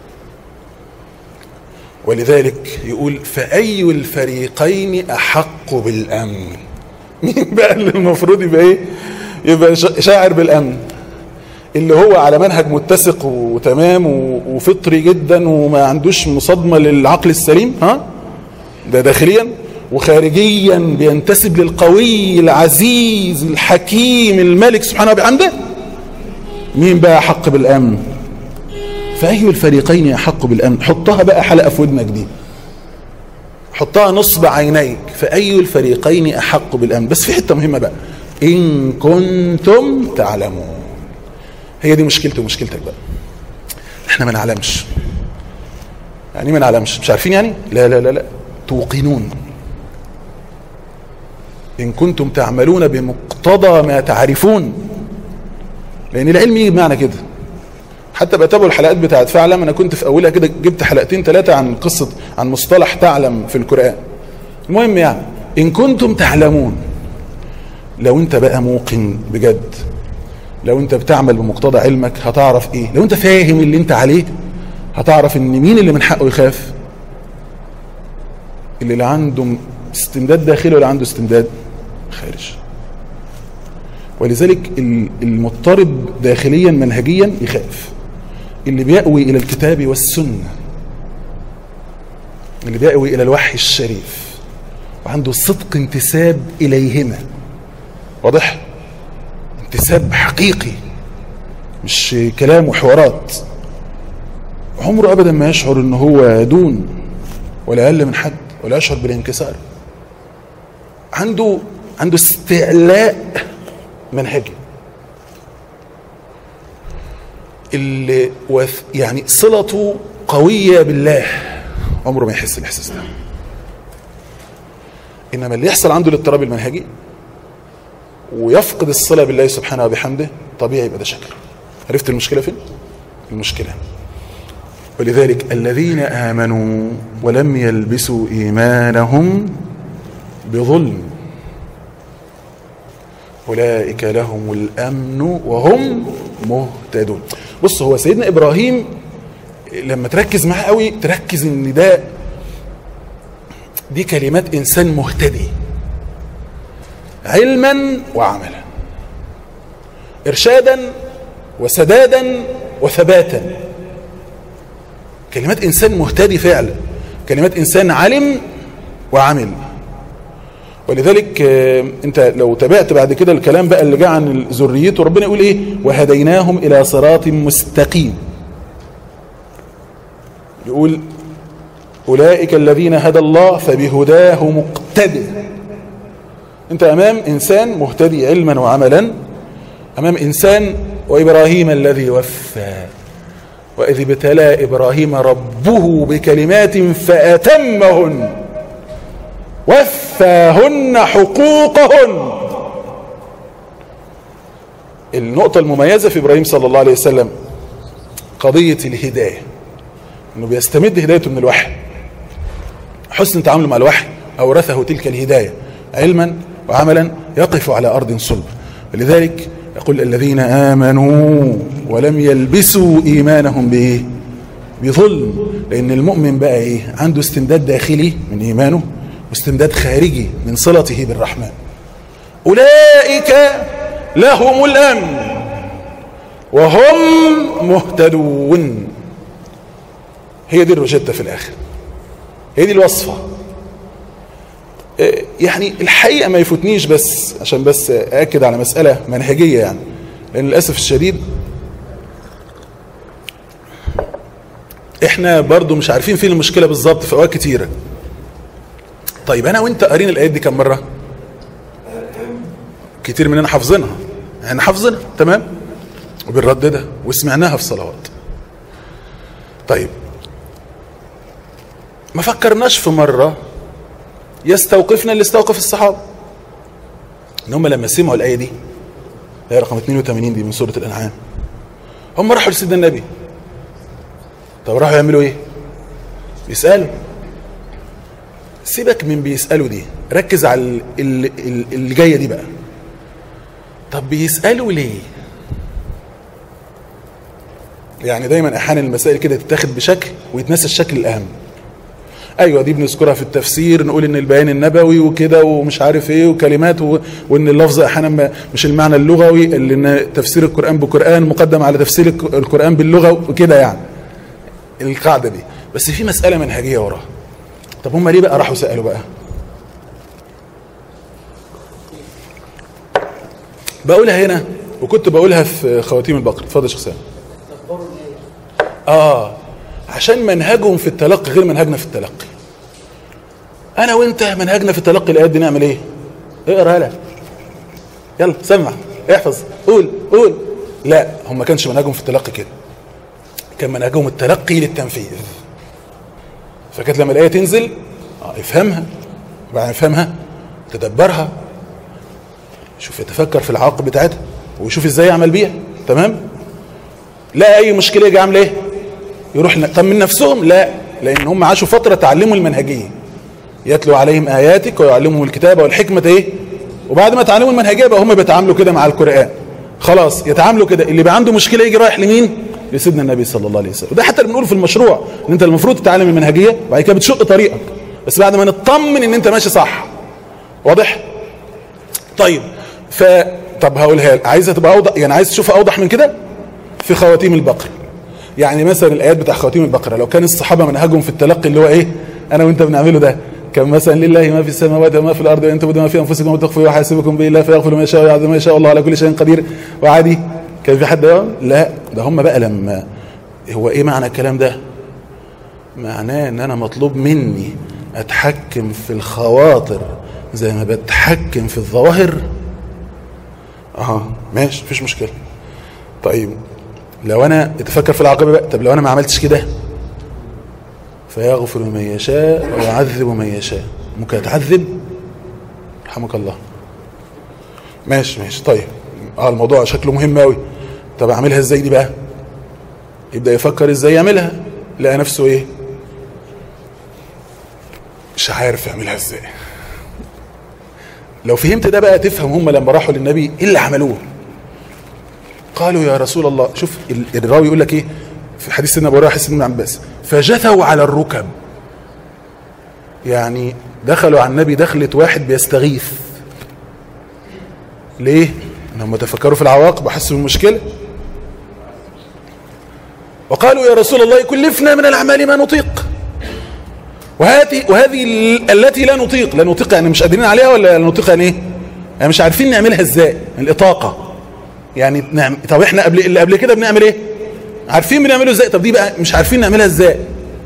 ولذلك يقول فأي الفريقين أحق بالأمن مين بقى اللي المفروض يبقى ايه يبقى شاعر بالأمن اللي هو على منهج متسق وتمام وفطري جدا وما عندوش مصادمة للعقل السليم ها ده داخليا وخارجيا بينتسب للقوي العزيز الحكيم الملك سبحانه وبحمده مين بقى حق بالأمن فأي الفريقين أحق بالأمن حطها بقى حلقة في ودنك دي حطها نصب عينيك فأي الفريقين أحق بالأمن بس في حتة مهمة بقى إن كنتم تعلمون هي دي مشكلتي ومشكلتك بقى احنا ما نعلمش يعني ما نعلمش مش عارفين يعني لا لا لا لا توقنون إن كنتم تعملون بمقتضى ما تعرفون لأن العلم يجي بمعنى كده حتى بتابعوا الحلقات بتاعت فعلم أنا كنت في أولها كده جبت حلقتين ثلاثة عن قصة عن مصطلح تعلم في القرآن المهم يعني إن كنتم تعلمون لو أنت بقى موقن بجد لو أنت بتعمل بمقتضى علمك هتعرف إيه لو أنت فاهم اللي أنت عليه هتعرف إن مين اللي من حقه يخاف اللي لا عنده استمداد داخلي ولا عنده استمداد خارج ولذلك المضطرب داخليا منهجيا يخاف اللي بيأوي إلى الكتاب والسنة اللي بيأوي إلى الوحي الشريف وعنده صدق انتساب إليهما واضح انتساب حقيقي مش كلام وحوارات عمره أبدا ما يشعر أنه هو دون ولا أقل من حد ولا يشعر بالانكسار عنده عنده استعلاء منهجي اللي وث يعني صلته قوية بالله عمره ما يحس الإحساس ده إنما اللي يحصل عنده الاضطراب المنهجي ويفقد الصلة بالله سبحانه وبحمده طبيعي يبقى ده شكل عرفت المشكلة فين؟ المشكلة ولذلك الذين آمنوا ولم يلبسوا إيمانهم بظلم أولئك لهم الأمن وهم مهتدون بص هو سيدنا إبراهيم لما تركز معاه قوي تركز ان ده دي كلمات إنسان مهتدي علما وعملا إرشادا وسدادا وثباتا كلمات إنسان مهتدي فعلا كلمات إنسان علم وعمل ولذلك آه، انت لو تابعت بعد كده الكلام بقى اللي جاء عن ذريته ربنا يقول ايه وهديناهم الى صراط مستقيم يقول اولئك الذين هدى الله فبهداه مقتدى انت امام انسان مهتدي علما وعملا امام انسان وابراهيم الذي وفى واذ ابتلى ابراهيم ربه بكلمات فاتمهن وفاهن حقوقهن النقطة المميزة في إبراهيم صلى الله عليه وسلم قضية الهداية أنه بيستمد هدايته من الوحي حسن تعامله مع الوحي أورثه تلك الهداية علما وعملا يقف على أرض صلب لذلك يقول الذين آمنوا ولم يلبسوا إيمانهم بإيه بظلم لأن المؤمن بقى إيه عنده استمداد داخلي من إيمانه واستمداد خارجي من صلته بالرحمن أولئك لهم الأمن وهم مهتدون هي دي الروجيتا في الآخر هي دي الوصفة يعني الحقيقة ما يفوتنيش بس عشان بس أأكد على مسألة منهجية يعني لأن للأسف الشديد احنا برضو مش عارفين فين المشكلة بالظبط في أوقات كتيرة طيب أنا وأنت قارين الآيات دي كم مرة كتير مننا حافظينها احنا حافظينها تمام وبنرددها وسمعناها في صلوات طيب ما فكرناش في مرة يستوقفنا اللي استوقف الصحابة ان هم لما سمعوا الآية دي هي رقم 82 دي من سورة الأنعام هم راحوا لسيدنا النبي طب راحوا يعملوا ايه بيسألوا سيبك من بيسألوا دي ركز على ال- ال- ال- اللي جاية دي بقى طب بيسألوا ليه يعني دايما احيانا المسائل كده تتاخد بشكل ويتنسى الشكل الاهم ايوه دي بنذكرها في التفسير نقول ان البيان النبوي وكده ومش عارف ايه وكلمات و... وان اللفظ احيانا ما- مش المعنى اللغوي اللي ان تفسير القران بقران مقدم على تفسير الك- القران باللغه وكده يعني القاعده دي بس في مساله منهجيه وراها طب هم ليه بقى راحوا سالوا بقى بقولها هنا وكنت بقولها في خواتيم البقر اتفضل يا شيخ سامي اه عشان منهجهم في التلقي غير منهجنا في التلقي انا وانت منهجنا في تلقي الايات دي نعمل ايه اقرا لها يلا سمع احفظ قول قول لا هم ما كانش منهجهم في التلقي كده كان منهجهم التلقي للتنفيذ فكانت لما الايه تنزل اه افهمها وبعد ما يفهمها تدبرها شوف يتفكر في العواقب بتاعتها ويشوف ازاي يعمل بيها تمام لا اي مشكله يجي عامل ايه يروح ن- طب من نفسهم لا لان هم عاشوا فتره تعلموا المنهجيه يتلو عليهم اياتك ويعلمهم الكتاب والحكمه ايه وبعد ما تعلموا المنهجيه بقى هم بيتعاملوا كده مع القران خلاص يتعاملوا كده اللي بقى عنده مشكله يجي رايح لمين لسيدنا النبي صلى الله عليه وسلم وده حتى اللي بنقوله في المشروع ان انت المفروض تتعلم المنهجيه وبعد كده بتشق طريقك بس بعد ما نطمن ان انت ماشي صح واضح طيب ف طب هقولها لك. عايزها تبقى اوضح يعني عايز تشوفها اوضح من كده في خواتيم البقره يعني مثلا الايات بتاع خواتيم البقره لو كان الصحابه منهجهم في التلقي اللي هو ايه انا وانت بنعمله ده كان مثلا لله ما في السماوات وما في الارض وان تبدوا ما في انفسكم وتخفوا ويحاسبكم به الله فيغفر ما يشاء ويعذب ما يشاء الله على كل شيء قدير وعادي كان في حد يقول لا ده هم بقى لما هو ايه معنى الكلام ده معناه ان انا مطلوب مني اتحكم في الخواطر زي ما بتحكم في الظواهر اه ماشي مفيش مشكله طيب لو انا اتفكر في العاقبه بقى طب لو انا ما عملتش كده فيغفر من يشاء ويعذب من يشاء ممكن اتعذب رحمك الله ماشي ماشي طيب اه الموضوع شكله مهم قوي طب اعملها ازاي دي بقى يبدا يفكر ازاي يعملها لقى نفسه ايه مش عارف يعملها ازاي لو فهمت ده بقى تفهم هم لما راحوا للنبي ايه اللي عملوه قالوا يا رسول الله شوف ال- الراوي يقول لك ايه في حديث سيدنا ابو هريره حديث ابن عباس فجثوا على الركب يعني دخلوا على النبي دخلة واحد بيستغيث ليه؟ انهم تفكروا في العواقب وحسوا بالمشكله وقالوا يا رسول الله كلفنا من الاعمال ما نطيق وهذه وهذه ال- التي لا نطيق لا نطيق يعني مش قادرين عليها ولا لا نطيق يعني ايه يعني مش عارفين نعملها ازاي الاطاقه يعني نعم طب احنا قبل اللي قبل كده بنعمل ايه عارفين بنعمله ازاي طب دي بقى مش عارفين نعملها ازاي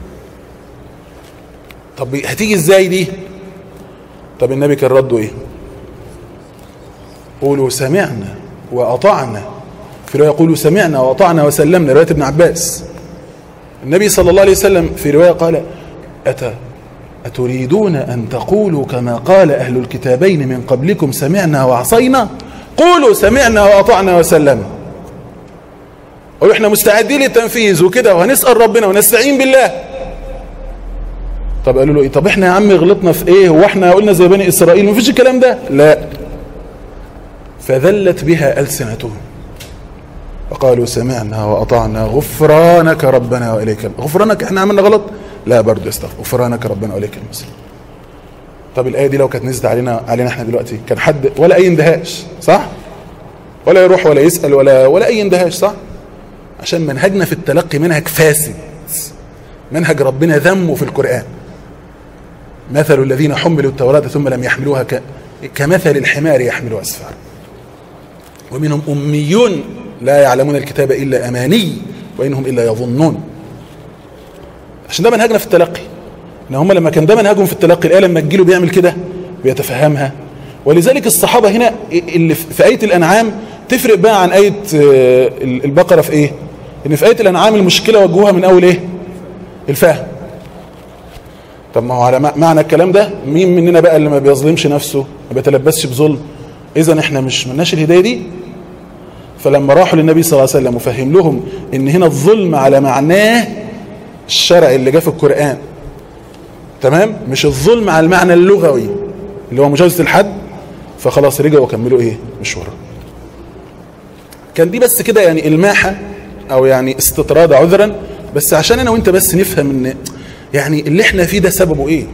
طب هتيجي ازاي دي طب النبي كان رده ايه قولوا سمعنا واطعنا في روايه يقولوا سمعنا واطعنا وسلمنا روايه ابن عباس النبي صلى الله عليه وسلم في روايه قال اتى اتريدون ان تقولوا كما قال اهل الكتابين من قبلكم سمعنا وعصينا قولوا سمعنا واطعنا وسلمنا قولوا احنا مستعدين للتنفيذ وكده وهنسال ربنا ونستعين بالله طب قالوا له ايه طب احنا يا عم غلطنا في ايه هو احنا قلنا زي بني اسرائيل مفيش الكلام ده لا فذلت بها السنتهم وقالوا سمعنا واطعنا غفرانك ربنا واليك الم- غفرانك احنا عملنا غلط لا برضه استغفر غفرانك ربنا واليك المصير طب الايه دي لو كانت نزلت علينا علينا احنا دلوقتي كان حد ولا اي اندهاش صح ولا يروح ولا يسال ولا ولا اي اندهاش صح عشان منهجنا في التلقي منهج فاسد منهج ربنا ذمه في القران مثل الذين حملوا التوراة ثم لم يحملوها ك... كمثل الحمار يحمل أسفار ومنهم أميون لا يعلمون الكتاب إلا أماني وإنهم إلا يظنون عشان ده منهجنا في التلقي ان هم لما كان ده منهجهم في التلقي الآية لما تجيله بيعمل كده بيتفهمها ولذلك الصحابة هنا اللي في آية الأنعام تفرق بقى عن آية آه، البقرة في إيه؟ إن في آية الأنعام المشكلة وجهوها من أول إيه؟ الفهم طب ما هو على مع- معنى الكلام ده مين مننا بقى اللي ما بيظلمش نفسه ما بيتلبسش بظلم اذا احنا مش مناش الهدايه دي فلما راحوا للنبي صلى الله عليه وسلم وفهم لهم ان هنا الظلم على معناه الشرعي اللي جاء في القران تمام مش الظلم على المعنى اللغوي اللي هو مجاوزه الحد فخلاص رجعوا وكملوا ايه مشوارهم كان دي بس كده يعني الماحه او يعني استطراد عذرا بس عشان انا وانت بس نفهم ان يعني اللي احنا فيه ده سببه ايه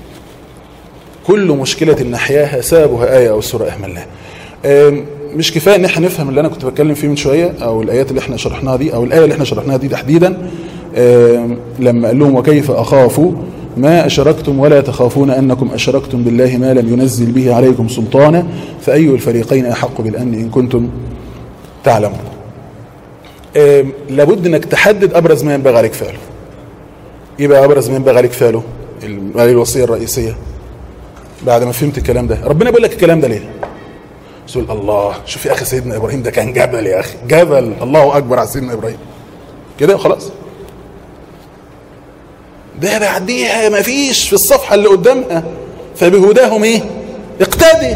كل مشكلة نحياها سببها آية أو سورة أهملناها آم، مش كفاية ان احنا نفهم اللي انا كنت بتكلم فيه من شوية او الايات اللي احنا شرحناها دي او الاية اللي احنا شرحناها دي تحديدا آم، لما قال لهم وكيف اخاف ما اشركتم ولا تخافون انكم اشركتم بالله ما لم ينزل به عليكم سلطانا فاي الفريقين احق بالامن ان كنتم تعلمون آم، لابد انك تحدد ابرز ما ينبغي عليك فعله يبقى ابرز ما ينبغي عليك فعله ال- الوصيه الرئيسيه بعد ما فهمت الكلام ده ربنا بيقول لك الكلام ده ليه تقول الله شوف يا اخي سيدنا ابراهيم ده كان جبل يا اخي جبل الله اكبر على سيدنا ابراهيم كده خلاص ده بعديها ما فيش في الصفحه اللي قدامها فبهداهم ايه اقتدي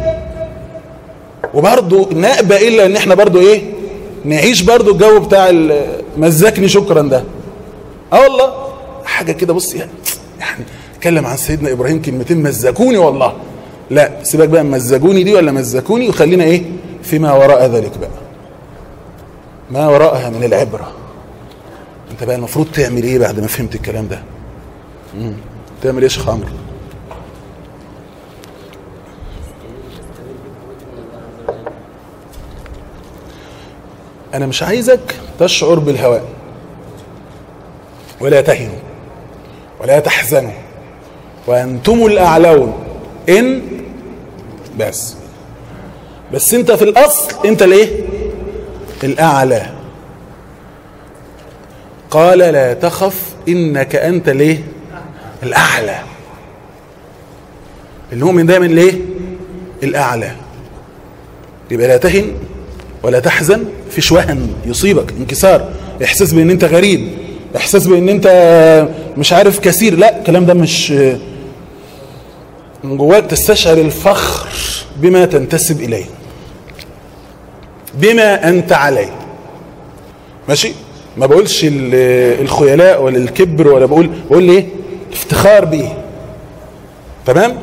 وبرضه نأبى الا ان احنا برضه ايه نعيش برضه الجو بتاع ال- مزكني شكرا ده اه والله حاجه كده بص يعني يعني اتكلم عن سيدنا ابراهيم كلمتين مزكوني والله لا سيبك بقى مزجوني دي ولا مزكوني وخلينا ايه فيما وراء ذلك بقى ما وراءها من العبره انت بقى المفروض تعمل ايه بعد ما فهمت الكلام ده مم. تعمل ايه يا شيخ عمرو انا مش عايزك تشعر بالهواء ولا تهنوا ولا تحزنوا وانتم الاعلون ان بس بس انت في الاصل انت الايه الاعلى قال لا تخف انك انت الايه الاعلى المؤمن دايما الايه الاعلى يبقى لا تهن ولا تحزن فيش وهن يصيبك انكسار احساس بان انت غريب احساس بان انت مش عارف كثير لا الكلام ده مش من جواك تستشعر الفخر بما تنتسب اليه بما انت عليه ماشي ما بقولش ال- الخيلاء ولا الكبر ولا بقول بقول لي ايه افتخار بيه تمام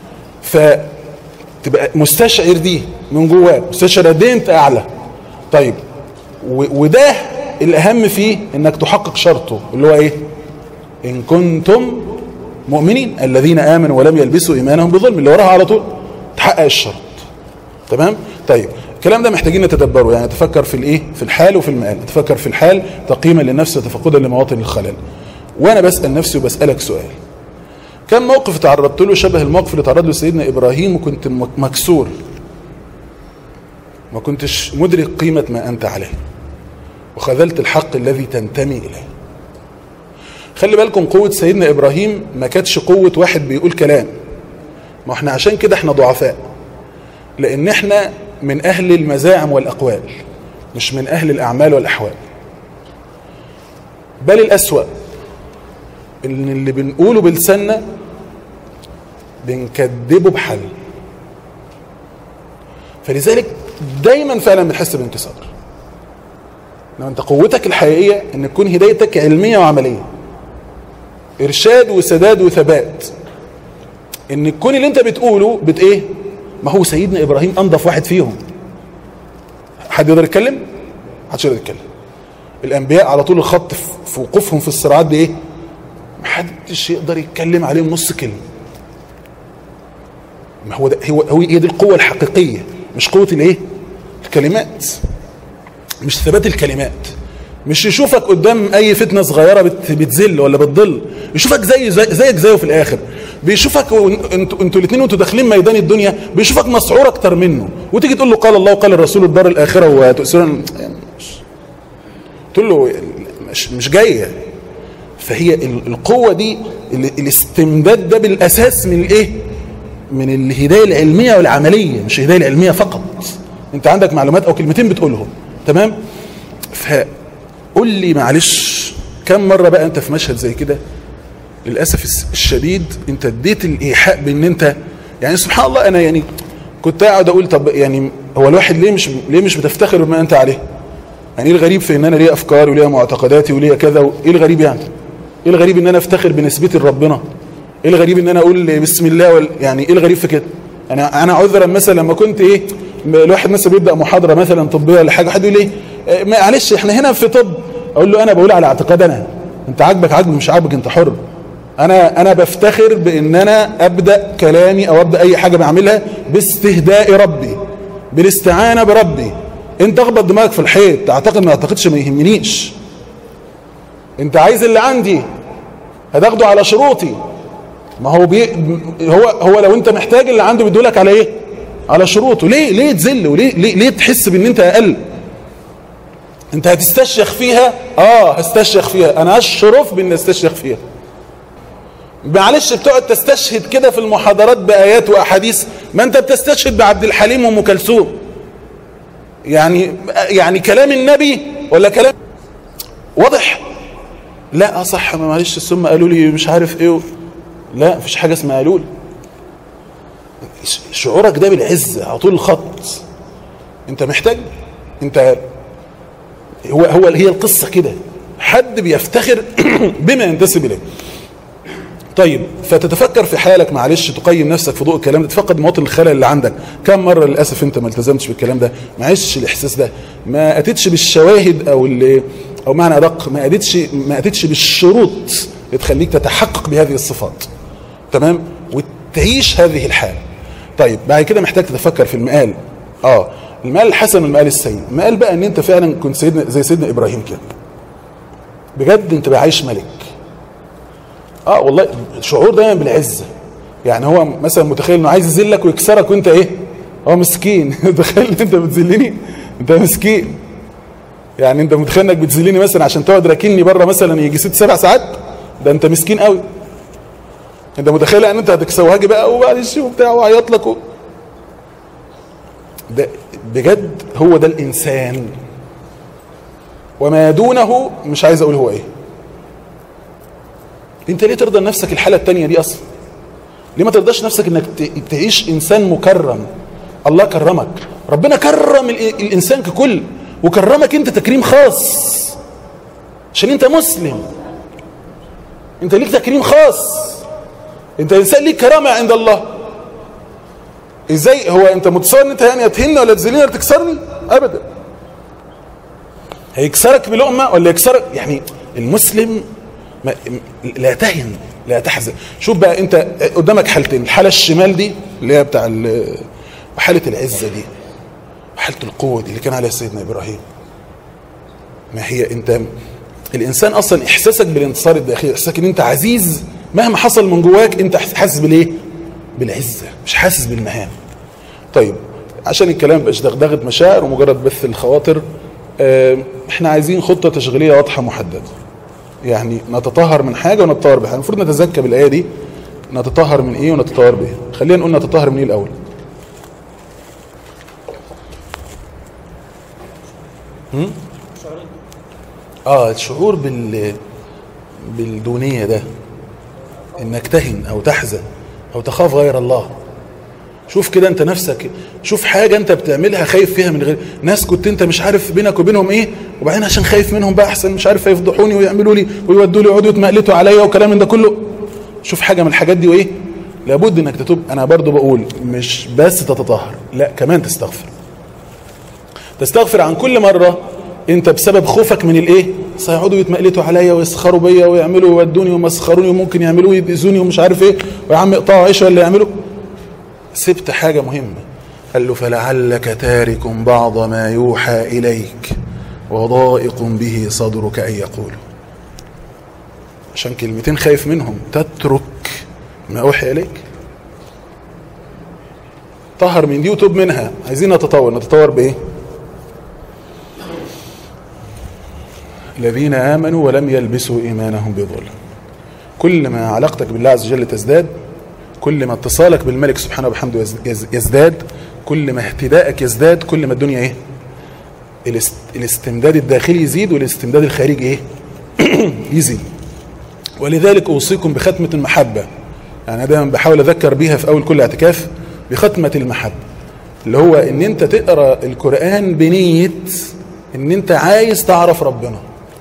فتبقى مستشعر دي من جواك مستشعر قد ايه انت اعلى طيب و- وده الاهم فيه انك تحقق شرطه اللي هو ايه ان كنتم مؤمنين الذين امنوا ولم يلبسوا ايمانهم بظلم اللي وراها على طول تحقق الشرط تمام طيب الكلام ده محتاجين نتدبره يعني نتفكر في الايه في الحال وفي المآل نتفكر في الحال تقييما للنفس وتفقدا لمواطن الخلل وانا بسال نفسي وبسالك سؤال كم موقف تعرضت له شبه الموقف اللي تعرض له سيدنا ابراهيم وكنت مكسور ما كنتش مدرك قيمة ما أنت عليه وخذلت الحق الذي تنتمي إليه خلي بالكم قوة سيدنا إبراهيم ما كانتش قوة واحد بيقول كلام ما احنا عشان كده احنا ضعفاء لأن احنا من أهل المزاعم والأقوال مش من أهل الأعمال والأحوال بل الأسوأ إن اللي بنقوله بلساننا بنكذبه بحل فلذلك دايما فعلا بنحس بانتصار لما انت قوتك الحقيقيه ان تكون هدايتك علميه وعمليه ارشاد وسداد وثبات ان تكون اللي انت بتقوله بت ايه ما هو سيدنا ابراهيم انضف واحد فيهم حد يقدر يتكلم محدش يقدر يتكلم الانبياء على طول الخط في وقوفهم في الصراعات دي ايه محدش يقدر يتكلم عليهم نص كلمه ما هو ده هو هو هي دي القوه الحقيقيه مش قوه الايه الكلمات مش ثبات الكلمات مش يشوفك قدام اي فتنه صغيره بت بتذل ولا بتضل يشوفك زي, زي زيك زيه في الاخر بيشوفك انتوا انتوا الاثنين وانتوا داخلين ميدان الدنيا بيشوفك مسعور اكتر منه وتيجي تقول له قال الله وقال الرسول الدار الاخره وتؤثرون تقول له مش مش جايه فهي القوه دي الاستمداد ده بالاساس من الايه من الهدايه العلميه والعمليه مش الهدايه العلميه فقط انت عندك معلومات او كلمتين بتقولهم تمام فقول لي معلش كم مره بقى انت في مشهد زي كده للاسف الشديد انت اديت الايحاء بان انت يعني سبحان الله انا يعني كنت قاعد اقول طب يعني هو الواحد ليه مش ليه مش بتفتخر بما انت عليه يعني ايه الغريب في ان انا ليا افكاري وليا معتقداتي وليا كذا ايه الغريب يعني ايه الغريب ان انا افتخر بنسبتي لربنا ايه الغريب ان انا اقول بسم الله وال... يعني ايه الغريب في كده انا انا عذرا مثلا لما كنت ايه الواحد مثلا بيبدا محاضره مثلا طبيه ولا حاجه حد يقول لي معلش احنا هنا في طب اقول له انا بقول على اعتقاد انا انت عاجبك عاجبك مش عاجبك انت حر انا انا بفتخر بان انا ابدا كلامي او ابدا اي حاجه بعملها باستهداء ربي بالاستعانه بربي انت اخبط دماغك في الحيط تعتقد ما اعتقدش ما يهمنيش انت عايز اللي عندي هتاخده على شروطي ما هو بي هو هو لو انت محتاج اللي عنده بيدولك على ايه على شروطه ليه ليه تذل وليه ليه, ليه تحس بان انت اقل انت هتستشيخ فيها اه هستشيخ فيها انا اشرف بان استشيخ فيها معلش بتقعد تستشهد كده في المحاضرات بايات واحاديث ما انت بتستشهد بعبد الحليم وام كلثوم يعني يعني كلام النبي ولا كلام واضح لا صح معلش ثم قالوا لي مش عارف ايه لا مفيش حاجه اسمها قالوا لي شعورك ده بالعز على طول الخط انت محتاج انت هو هو هي القصه كده حد بيفتخر بما ينتسب اليه طيب فتتفكر في حالك معلش تقيم نفسك في ضوء الكلام ده تفقد مواطن الخلل اللي عندك كم مره للاسف انت ما التزمتش بالكلام ده ما عشتش الاحساس ده ما اتيتش بالشواهد او اللي او معنى ادق ما اتيتش ما اتيتش بالشروط اللي تخليك تتحقق بهذه الصفات تمام وتعيش هذه الحاله طيب بعد كده محتاج تتفكر في المقال اه المقال الحسن والمقال السيء المقال بقى ان انت فعلا كنت سيدنا زي سيدنا ابراهيم كده بجد انت بقى عايش ملك اه والله شعور دايما بالعزه يعني هو مثلا متخيل انه عايز يذلك ويكسرك وانت ايه هو مسكين تخيل انت بتذلني انت مسكين يعني انت متخيل انك بتذلني مثلا عشان تقعد راكني بره مثلا يجي ست سبع ساعات ده انت مسكين قوي انت متخيل ان انت هتكسوهاجي بقى ومعلش وبتاع وعيط لك و... ده بجد هو ده الانسان وما دونه مش عايز اقول هو ايه انت ليه ترضى لنفسك الحاله الثانيه دي اصلا ليه ما ترضاش نفسك انك تعيش انسان مكرم الله كرمك ربنا كرم الانسان ككل وكرمك انت تكريم خاص عشان انت مسلم انت ليك تكريم خاص انت انسان ليك كرامه عند الله ازاي هو انت متصور ان انت يعني هتهني ولا تذلني ولا تكسرني ابدا هيكسرك بلقمه ولا يكسرك يعني المسلم ما لا تهن لا تحزن شوف بقى انت قدامك حالتين الحاله الشمال دي اللي هي بتاع وحاله العزه دي وحاله القوه دي اللي كان عليها سيدنا ابراهيم ما هي انت الانسان اصلا احساسك بالانتصار الداخلي احساسك ان انت عزيز مهما حصل من جواك انت حاسس بالايه بالعزه مش حاسس بالمهام طيب عشان الكلام مبقاش دغدغه مشاعر ومجرد بث الخواطر اه احنا عايزين خطه تشغيليه واضحه محدده يعني نتطهر من حاجه ونتطهر بحاجه المفروض نتزكى بالايه دي نتطهر من ايه ونتطهر بايه خلينا نقول نتطهر من ايه الاول هم؟ اه الشعور بال بالدونيه ده انك تهن او تحزن او تخاف غير الله شوف كده انت نفسك شوف حاجه انت بتعملها خايف فيها من غير ناس كنت انت مش عارف بينك وبينهم ايه وبعدين عشان خايف منهم بقى احسن مش عارف يفضحوني ويعملوا لي ويودوا لي يقعدوا يتمقلتوا عليا وكلام من ده كله شوف حاجه من الحاجات دي وايه لابد انك تتوب انا برضو بقول مش بس تتطهر لا كمان تستغفر تستغفر عن كل مره انت بسبب خوفك من الايه سيقعدوا يتمقلتوا عليا ويسخروا بيا ويعملوا يودوني ويمسخروني وممكن يعملوا يأذوني ومش عارف ايه ويا عم اقطعوا عيش ولا يعملوا سبت حاجة مهمة قال له فلعلك تارك بعض ما يوحى إليك وضائق به صدرك أن يقولوا عشان كلمتين خايف منهم تترك ما أوحي إليك طهر من دي وتوب منها عايزين نتطور نتطور بإيه الذين آمنوا ولم يلبسوا إيمانهم بظلم كل ما علاقتك بالله عز وجل تزداد كل ما اتصالك بالملك سبحانه وبحمده يزداد كل ما اهتدائك يزداد كل ما الدنيا ايه الاستمداد الداخلي يزيد والاستمداد الخارجي ايه يزيد ولذلك اوصيكم بختمه المحبه يعني دايما بحاول اذكر بيها في اول كل اعتكاف بختمه المحبه اللي هو ان انت تقرا القران بنيه ان انت عايز تعرف ربنا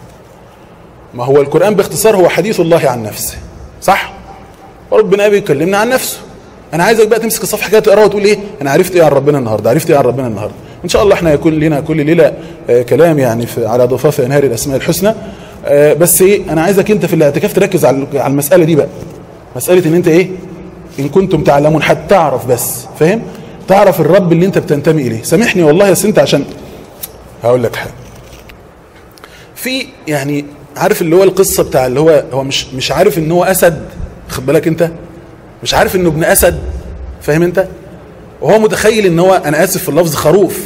ما هو القران باختصار هو حديث الله عن نفسه صح وربنا بيكلمنا عن نفسه انا عايزك بقى تمسك الصفحه كده تقراها وتقول ايه انا عرفت ايه عن ربنا النهارده عرفت ايه عن ربنا النهارده ان شاء الله احنا يكون لنا كل ليله آه كلام يعني في على ضفاف انهار الاسماء الحسنى آه بس ايه انا عايزك انت في الاعتكاف تركز على على المساله دي بقى مساله ان انت ايه ان كنتم تعلمون حتى تعرف بس فاهم تعرف الرب اللي انت بتنتمي اليه سامحني والله يا سنت عشان هقول لك حاجه في يعني عارف اللي هو القصه بتاع اللي هو هو مش مش عارف ان هو اسد خد بالك انت مش عارف انه ابن اسد فاهم انت وهو متخيل ان هو انا اسف في اللفظ خروف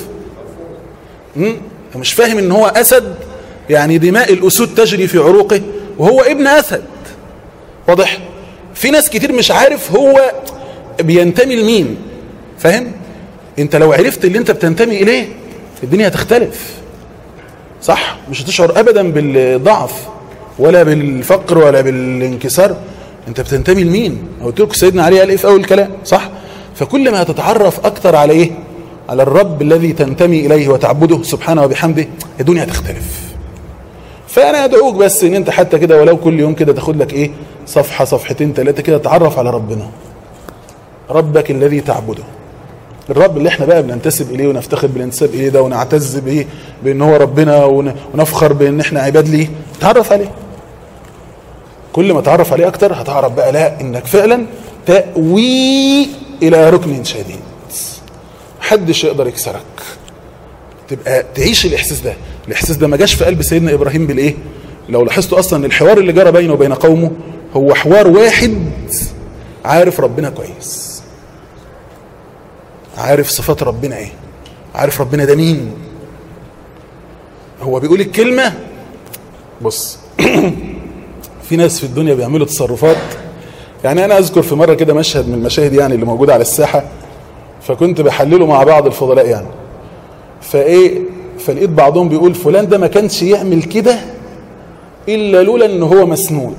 امم مش فاهم ان هو اسد يعني دماء الاسود تجري في عروقه وهو ابن اسد واضح في ناس كتير مش عارف هو بينتمي لمين فاهم انت لو عرفت اللي انت بتنتمي اليه الدنيا هتختلف صح مش هتشعر ابدا بالضعف ولا بالفقر ولا بالانكسار انت بتنتمي لمين قلت لكم سيدنا علي قال ايه في اول الكلام صح فكل ما تتعرف اكتر على ايه على الرب الذي تنتمي اليه وتعبده سبحانه وبحمده الدنيا هتختلف فانا ادعوك بس ان انت حتى كده ولو كل يوم كده تاخد لك ايه صفحه صفحتين ثلاثه كده تعرف على ربنا ربك الذي تعبده الرب اللي احنا بقى بننتسب اليه ونفتخر بالانتساب اليه ده ونعتز بايه بان هو ربنا ونفخر بان احنا عباد ليه تعرف عليه كل ما تعرف عليه اكتر هتعرف بقى لا انك فعلا تأوي الى ركن شديد محدش يقدر يكسرك تبقى تعيش الاحساس ده الاحساس ده ما جاش في قلب سيدنا ابراهيم بالايه لو لاحظتوا اصلا الحوار اللي جرى بينه وبين قومه هو حوار واحد عارف ربنا كويس عارف صفات ربنا ايه عارف ربنا ده مين هو بيقول الكلمة بص في ناس في الدنيا بيعملوا تصرفات يعني انا اذكر في مرة كده مشهد من المشاهد يعني اللي موجودة على الساحة فكنت بحلله مع بعض الفضلاء يعني فايه فلقيت بعضهم بيقول فلان ده ما كانش يعمل كده الا لولا ان هو مسنود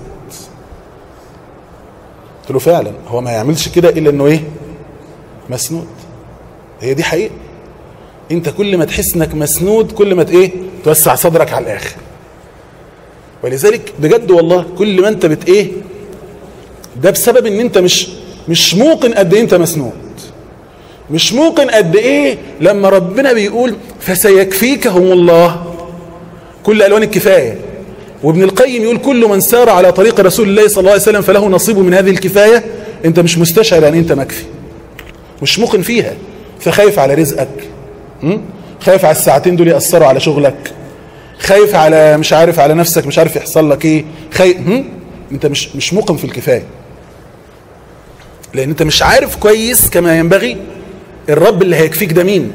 قلت له فعلا هو ما يعملش كده الا انه ايه مسنود هي دي حقيقة انت كل ما تحس انك مسنود كل ما ايه توسع صدرك على الاخر ولذلك بجد والله كل ما انت بت ايه ده بسبب ان انت مش مش موقن قد ايه انت مسنود مش موقن قد ايه لما ربنا بيقول فسيكفيكهم الله كل الوان الكفايه وابن القيم يقول كل من سار على طريق رسول الله صلى الله عليه وسلم فله نصيب من هذه الكفايه انت مش مستشعر يعني انت مكفي مش موقن فيها فخايف على رزقك م? خايف على الساعتين دول يأثروا على شغلك خايف على مش عارف على نفسك مش عارف يحصل لك ايه خايف م? انت مش مش موقن في الكفايه لان انت مش عارف كويس كما ينبغي الرب اللي هيكفيك ده مين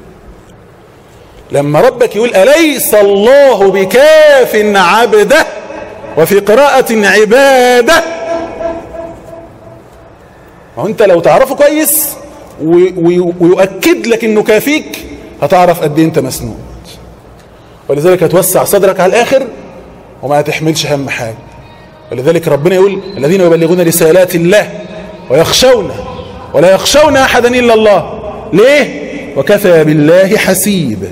لما ربك يقول أليس الله بكاف عبده وفي قراءة عباده ما هو انت لو تعرفه كويس ويؤكد لك انه كافيك هتعرف قد ايه انت مسنود ولذلك هتوسع صدرك على الاخر وما هتحملش هم حاجه ولذلك ربنا يقول الذين يبلغون رسالات الله ويخشونه ولا يخشون احدا الا الله ليه وكفى بالله حسيبا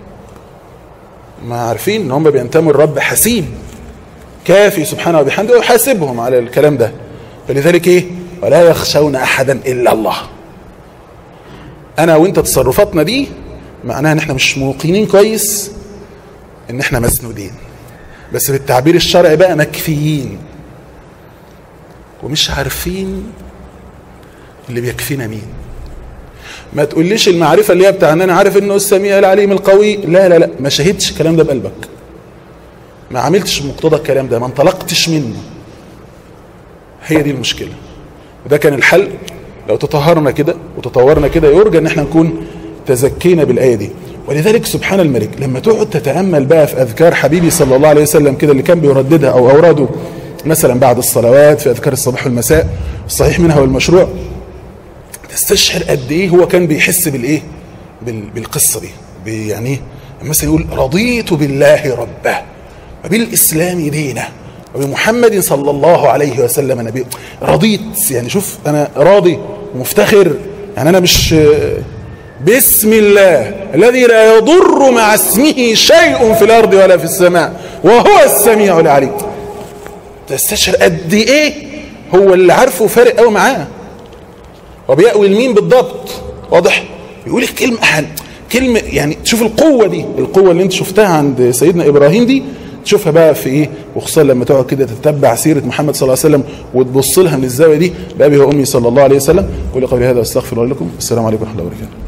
ما عارفين ان هم بينتموا الرب حسيب كافي سبحانه وبحمده ويحاسبهم على الكلام ده فلذلك ايه ولا يخشون احدا الا الله انا وانت تصرفاتنا دي معناها ان احنا مش موقنين كويس ان احنا مسنودين بس بالتعبير الشرعي بقى مكفيين ومش عارفين اللي بيكفينا مين ما تقوليش المعرفة اللي هي بتاع ان انا عارف انه السميع العليم القوي لا لا لا ما شهدتش الكلام ده بقلبك ما عملتش مقتضى الكلام ده ما انطلقتش منه هي دي المشكلة وده كان الحل لو تطهرنا كده وتطورنا كده يرجى ان احنا نكون تزكينا بالآية دي ولذلك سبحان الملك لما تقعد تتأمل بقى في أذكار حبيبي صلى الله عليه وسلم كده اللي كان بيرددها أو أوراده مثلا بعد الصلوات في أذكار الصباح والمساء الصحيح منها والمشروع تستشعر قد إيه هو كان بيحس بالإيه بالقصة دي يعني إيه مثلا يقول رضيت بالله ربه وبالإسلام دينا وبمحمد صلى الله عليه وسلم نبي رضيت يعني شوف أنا راضي ومفتخر يعني أنا مش بسم الله الذي لا يضر مع اسمه شيء في الأرض ولا في السماء وهو السميع العليم تستشعر قد إيه هو اللي عارفه فارق قوي معاه وبيأوي المين بالضبط واضح يقول لك كلمة كلمة يعني تشوف القوة دي القوة اللي انت شفتها عند سيدنا إبراهيم دي تشوفها بقى في ايه وخصوصا لما تقعد كده تتبع سيرة محمد صلى الله عليه وسلم وتبص لها من الزاوية دي بأبي وأمي صلى الله عليه وسلم قولي قولي هذا واستغفر الله لكم السلام عليكم ورحمة الله وبركاته